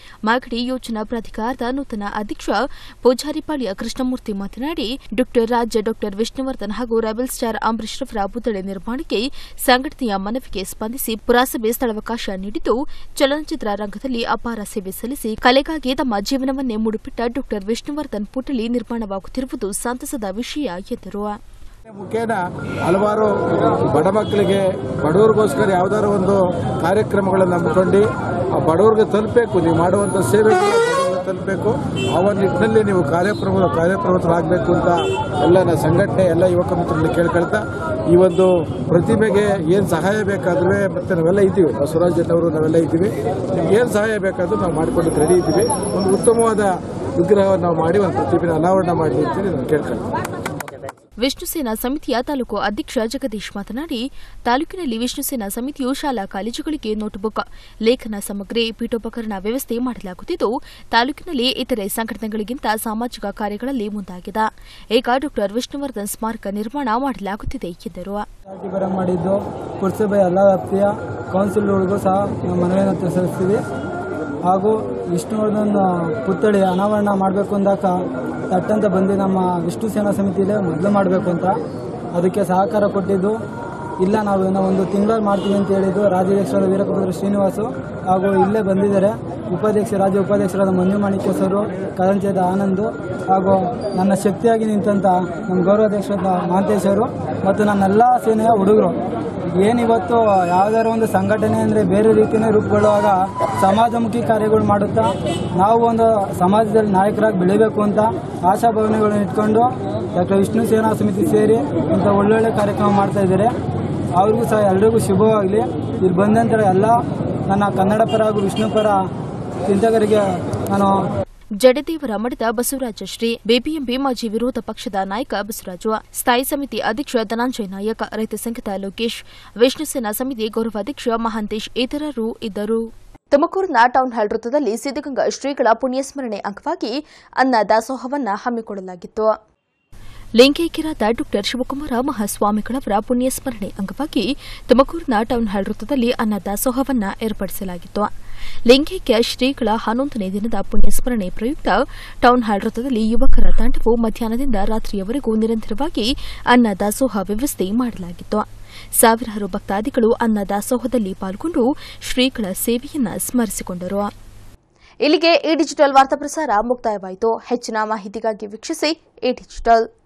ಮಾಗಡಿ ಯೋಜನಾ ಪ್ರಾಧಿಕಾರದ ನೂತನ ಅಧ್ಯಕ್ಷ ಪೂಜಾರಿಪಾಳ್ಯ ಕೃಷ್ಣಮೂರ್ತಿ ಮಾತನಾಡಿ ಡಾ ರಾಜ ಡಾ ವಿಷ್ಣುವರ್ಧನ್ ಹಾಗೂ ರೆಬಲ್ ಸ್ಟಾರ್ ಅಂಬರೀಶ್ ರವರ ಪುತ್ಥಳಿ ನಿರ್ಮಾಣಕ್ಕೆ ಸಂಘಟನೆಯ ಮನವಿಗೆ ಸ್ಪಂದಿಸಿ ಪುರಸಭೆ ಸ್ಥಳಾವಕಾಶ ನೀಡಿದ್ದು ಚಲನಚಿತ್ರ ರಂಗದಲ್ಲಿ ಅಪಾರ ಸೇವೆ ಸಲ್ಲಿಸಿ ಕಲೆಗಾಗಿ ತಮ್ಮ ಜೀವನವನ್ನೇ ಮುಡುಪಿಟ್ಟ ಡಾ ವಿಷ್ಣುವರ್ಧನ್ ಪುತ್ಥಳಿ ನಿರ್ಮಾಣವಾಗುತ್ತಿರುವುದು ಸಂತಸದ ವಿಷಯ ಎಂದರು ಮುಖೇನ ಹಲವಾರು ಬಡ ಮಕ್ಕಳಿಗೆ ಬಡವರಿಗೋಸ್ಕರ ಯಾವ್ದಾದ್ರು ಒಂದು ಕಾರ್ಯಕ್ರಮಗಳನ್ನು ಹಮ್ಮಿಕೊಂಡು ಆ ಬಡವರಿಗೆ ತಲುಪಬೇಕು ನೀವು ಮಾಡುವಂಥ ಸೇವೆಗಳು ಬಡವರಿಗೆ ತಲುಪಬೇಕು ಆ ಒಂದು ನಿಟ್ಟಿನಲ್ಲಿ ನೀವು ಕಾರ್ಯಪ್ರಮ ಕಾರ್ಯಪ್ರವೃತ್ತರಾಗಬೇಕು ಅಂತ ಎಲ್ಲ ನ ಸಂಘಟನೆ ಎಲ್ಲ ಯುವಕ ಮಿತ್ರರಲ್ಲಿ ಕೇಳ್ಕೊಳ್ತಾ ಈ ಒಂದು ಪ್ರತಿಮೆಗೆ ಏನು ಸಹಾಯ ಬೇಕಾದ್ರೂ ಮತ್ತೆ ನಾವೆಲ್ಲ ಇದ್ದೀವಿ ಬಸವರಾಜ್ ಅವರು ನಾವೆಲ್ಲ ಇದ್ದೀವಿ ನಿಮ್ಗೆ ಏನು ಸಹಾಯ ಬೇಕಾದ್ರೂ ನಾವು ಮಾಡಿಕೊಳ್ಳಿಕ್ಕೆ ರೆಡಿ ಇದ್ದೀವಿ ಒಂದು ಉತ್ತಮವಾದ ವಿಗ್ರಹವನ್ನು ನಾವು ಮಾಡಿ ಒಂದು ಪ್ರತಿಮೆನ ಅನಾವರಣ ಮಾಡಲಿ ಅಂತೇಳಿ ನಾನು ಕೇಳ್ಕೊಳ್ತೀನಿ ವಿಷ್ಣು ಸೇನಾ ಸಮಿತಿಯ ತಾಲೂಕು ಅಧ್ಯಕ್ಷ ಜಗದೀಶ್ ಮಾತನಾಡಿ ತಾಲೂಕಿನಲ್ಲಿ ವಿಷ್ಣು ಸೇನಾ ಸಮಿತಿಯು ಶಾಲಾ ಕಾಲೇಜುಗಳಿಗೆ ನೋಟ್ಬುಕ್ ಲೇಖನ ಸಾಮಗ್ರಿ ಪೀಠೋಪಕರಣ ವ್ಯವಸ್ಥೆ ಮಾಡಲಾಗುತ್ತಿದ್ದು ತಾಲೂಕಿನಲ್ಲಿ ಇತರೆ ಸಂಘಟನೆಗಳಿಗಿಂತ ಸಾಮಾಜಿಕ ಕಾರ್ಯಗಳಲ್ಲಿ ಮುಂದಾಗಿದೆ ಈಗ ಡಾ ವಿಷ್ಣುವರ್ಧನ್ ಸ್ಮಾರಕ ನಿರ್ಮಾಣ ಮಾಡಲಾಗುತ್ತಿದೆ ಎಂದರು ಪಾರ್ಟಿ ಬರ ಮಾಡಿದ್ದು ಪುರಸಭೆ ಎಲ್ಲ ವ್ಯಾಪ್ತಿಯ ಕೌನ್ಸಿಲ್ಗಳಿಗೂ ಸಹ ನಾವು ಮನವಿಯನ್ನು ಸಲ್ಲಿಸ್ತೀವಿ ಹಾಗೂ ವಿಷ್ಣುವರ್ಧನ್ ಪುತ್ಥಳಿ ಅನಾವರಣ ಮಾಡಬೇಕು ಅಂದಾಗ ತಟ್ಟಂತ ಬಂದು ನಮ್ಮ ವಿಷ್ಣು ಸೇನಾ ಸಮಿತಿಲೇ ಮೊದಲು ಮಾಡಬೇಕು ಅಂತ ಅದಕ್ಕೆ ಸಹಕಾರ ಕೊಟ್ಟಿದ್ದು ಇಲ್ಲ ನಾವು ಏನೋ ಒಂದು ತಿಂಗಳಲ್ಲಿ ಮಾಡ್ತೀವಿ ಅಂತ ಹೇಳಿದ್ದು ರಾಜ್ಯಾಧ್ಯಕ್ಷರಾದ ವೀರಕಪುತ್ರ ಶ್ರೀನಿವಾಸು ಹಾಗೂ ಇಲ್ಲೇ ಬಂದಿದ್ದಾರೆ ಉಪಾಧ್ಯಕ್ಷ ರಾಜ್ಯ ಉಪಾಧ್ಯಕ್ಷರಾದ ಮಂಜು ಮಾಣಿಕ್ಯ ಸರು ಕರಂಚದ ಆನಂದ್ ಹಾಗೂ ನನ್ನ ಶಕ್ತಿಯಾಗಿ ನಿಂತಂತ ನಮ್ಮ ಗೌರವಾಧ್ಯಕ್ಷರಾದ ಮಹಾಂತೇಶ್ ಅವರು ಮತ್ತು ನನ್ನೆಲ್ಲ ಸೇನೆಯ ಹುಡುಗರು ಏನಿವತ್ತು ಯಾವ್ದಾರ ಒಂದು ಸಂಘಟನೆ ಅಂದರೆ ಬೇರೆ ರೀತಿಯೇ ರೂಪುಗೊಳ್ಳುವಾಗ ಸಮಾಜಮುಖಿ ಕಾರ್ಯಗಳು ಮಾಡುತ್ತಾ ನಾವು ಒಂದು ಸಮಾಜದಲ್ಲಿ ನಾಯಕರಾಗಿ ಬೆಳಿಬೇಕು ಅಂತ ಆಶಾಭಾವನೆಗಳನ್ನ ಇಟ್ಕೊಂಡು ಡಾಕ್ಟರ್ ವಿಷ್ಣು ಸೇನಾ ಸಮಿತಿ ಸೇರಿ ಇಂಥ ಒಳ್ಳೊಳ್ಳೆ ಕಾರ್ಯಕ್ರಮ ಮಾಡ್ತಾ ಇದ್ದಾರೆ ಅವ್ರಿಗೂ ಸಹ ಎಲ್ರಿಗೂ ಶುಭವಾಗಲಿ ಇಲ್ಲಿ ಬಂದಂಥ ಎಲ್ಲ ನನ್ನ ಕನ್ನಡ ಪರ ಹಾಗೂ ವಿಷ್ಣು ಪರ ಚಿಂತಕರಿಗೆ ನಾನು ಜಡದೇವರ ಮಠದ ಬಸವರಾಜ ಶ್ರೀ ಬಿಬಿಎಂಪಿ ಮಾಜಿ ವಿರೋಧ ಪಕ್ಷದ ನಾಯಕ ಬಸವರಾಜು ಸ್ಥಾಯಿ ಸಮಿತಿ ಅಧ್ಯಕ್ಷ ಧನಂಜಯ ನಾಯಕ್ ರೈತ ಸಂಘದ ಲೋಕೇಶ್ ವಿಷ್ಣು ಸೇನಾ ಸಮಿತಿ ಗೌರವಾಧ್ಯಕ್ಷ ಮಹಾಂತೇಶ್ ಇತರರು ಇದ್ದರು ತುಮಕೂರಿನ ಟೌನ್ ಹಾಲ್ ವೃತ್ತದಲ್ಲಿ ಸಿದ್ದಗಂಗಾ ಶ್ರೀಗಳ ಪುಣ್ಯಸ್ಮರಣೆ ಅಂಗವಾಗಿ ಅನ್ನ ದಾಸೋಹವನ್ನ ಹಮ್ಮಿಕೊಳ್ಳಲಾಗಿತ್ತು ಲಿಂಗೈಕ್ಯರಾದ ಡಾ ಶಿವಕುಮಾರ ಮಹಾಸ್ವಾಮಿಗಳವರ ಪುಣ್ಯಸ್ಮರಣೆ ಅಂಗವಾಗಿ ತುಮಕೂರಿನ ಟೌನ್ ಹಾಲ್ ವೃತ್ತದಲ್ಲಿ ಅನ್ನ ದಾಸೋಹವನ್ನ ಏರ್ಪಡಿಸಲಾಗಿತ್ತು ಲಿಂಗೈಕ್ಯ ಶ್ರೀಗಳ ಹನ್ನೊಂದನೇ ದಿನದ ಪುಣ್ಯಸ್ಮರಣೆ ಪ್ರಯುಕ್ತ ಟೌನ್ ಹಾಲ್ ವೃತ್ತದಲ್ಲಿ ಯುವಕರ ತಂಡವು ಮಧ್ಯಾಹ್ನದಿಂದ ರಾತ್ರಿಯವರೆಗೂ ನಿರಂತರವಾಗಿ ಅನ್ನ ದಾಸೋಹ ವ್ಯವಸ್ಥೆ ಮಾಡಲಾಗಿತ್ತು ಸಾವಿರಾರು ಭಕ್ತಾದಿಗಳು ಅನ್ನ ದಾಸೋಹದಲ್ಲಿ ಪಾಲ್ಗೊಂಡು ಶ್ರೀಗಳ ಸೇವೆಯನ್ನ ಸ್ಮರಿಸಿಕೊಂಡರು ಇಲ್ಲಿಗೆ ಈ ಡಿಜಿಟಲ್ ವಾರ್ತಾ ಪ್ರಸಾರ ಮುಕ್ತಾಯವಾಯಿತು ಹೆಚ್ಚಿನ ಮಾಹಿತಿಗಾಗಿ ವೀಕ್ಷಿಸಿ ಈ ಡಿಜಿಟಲ್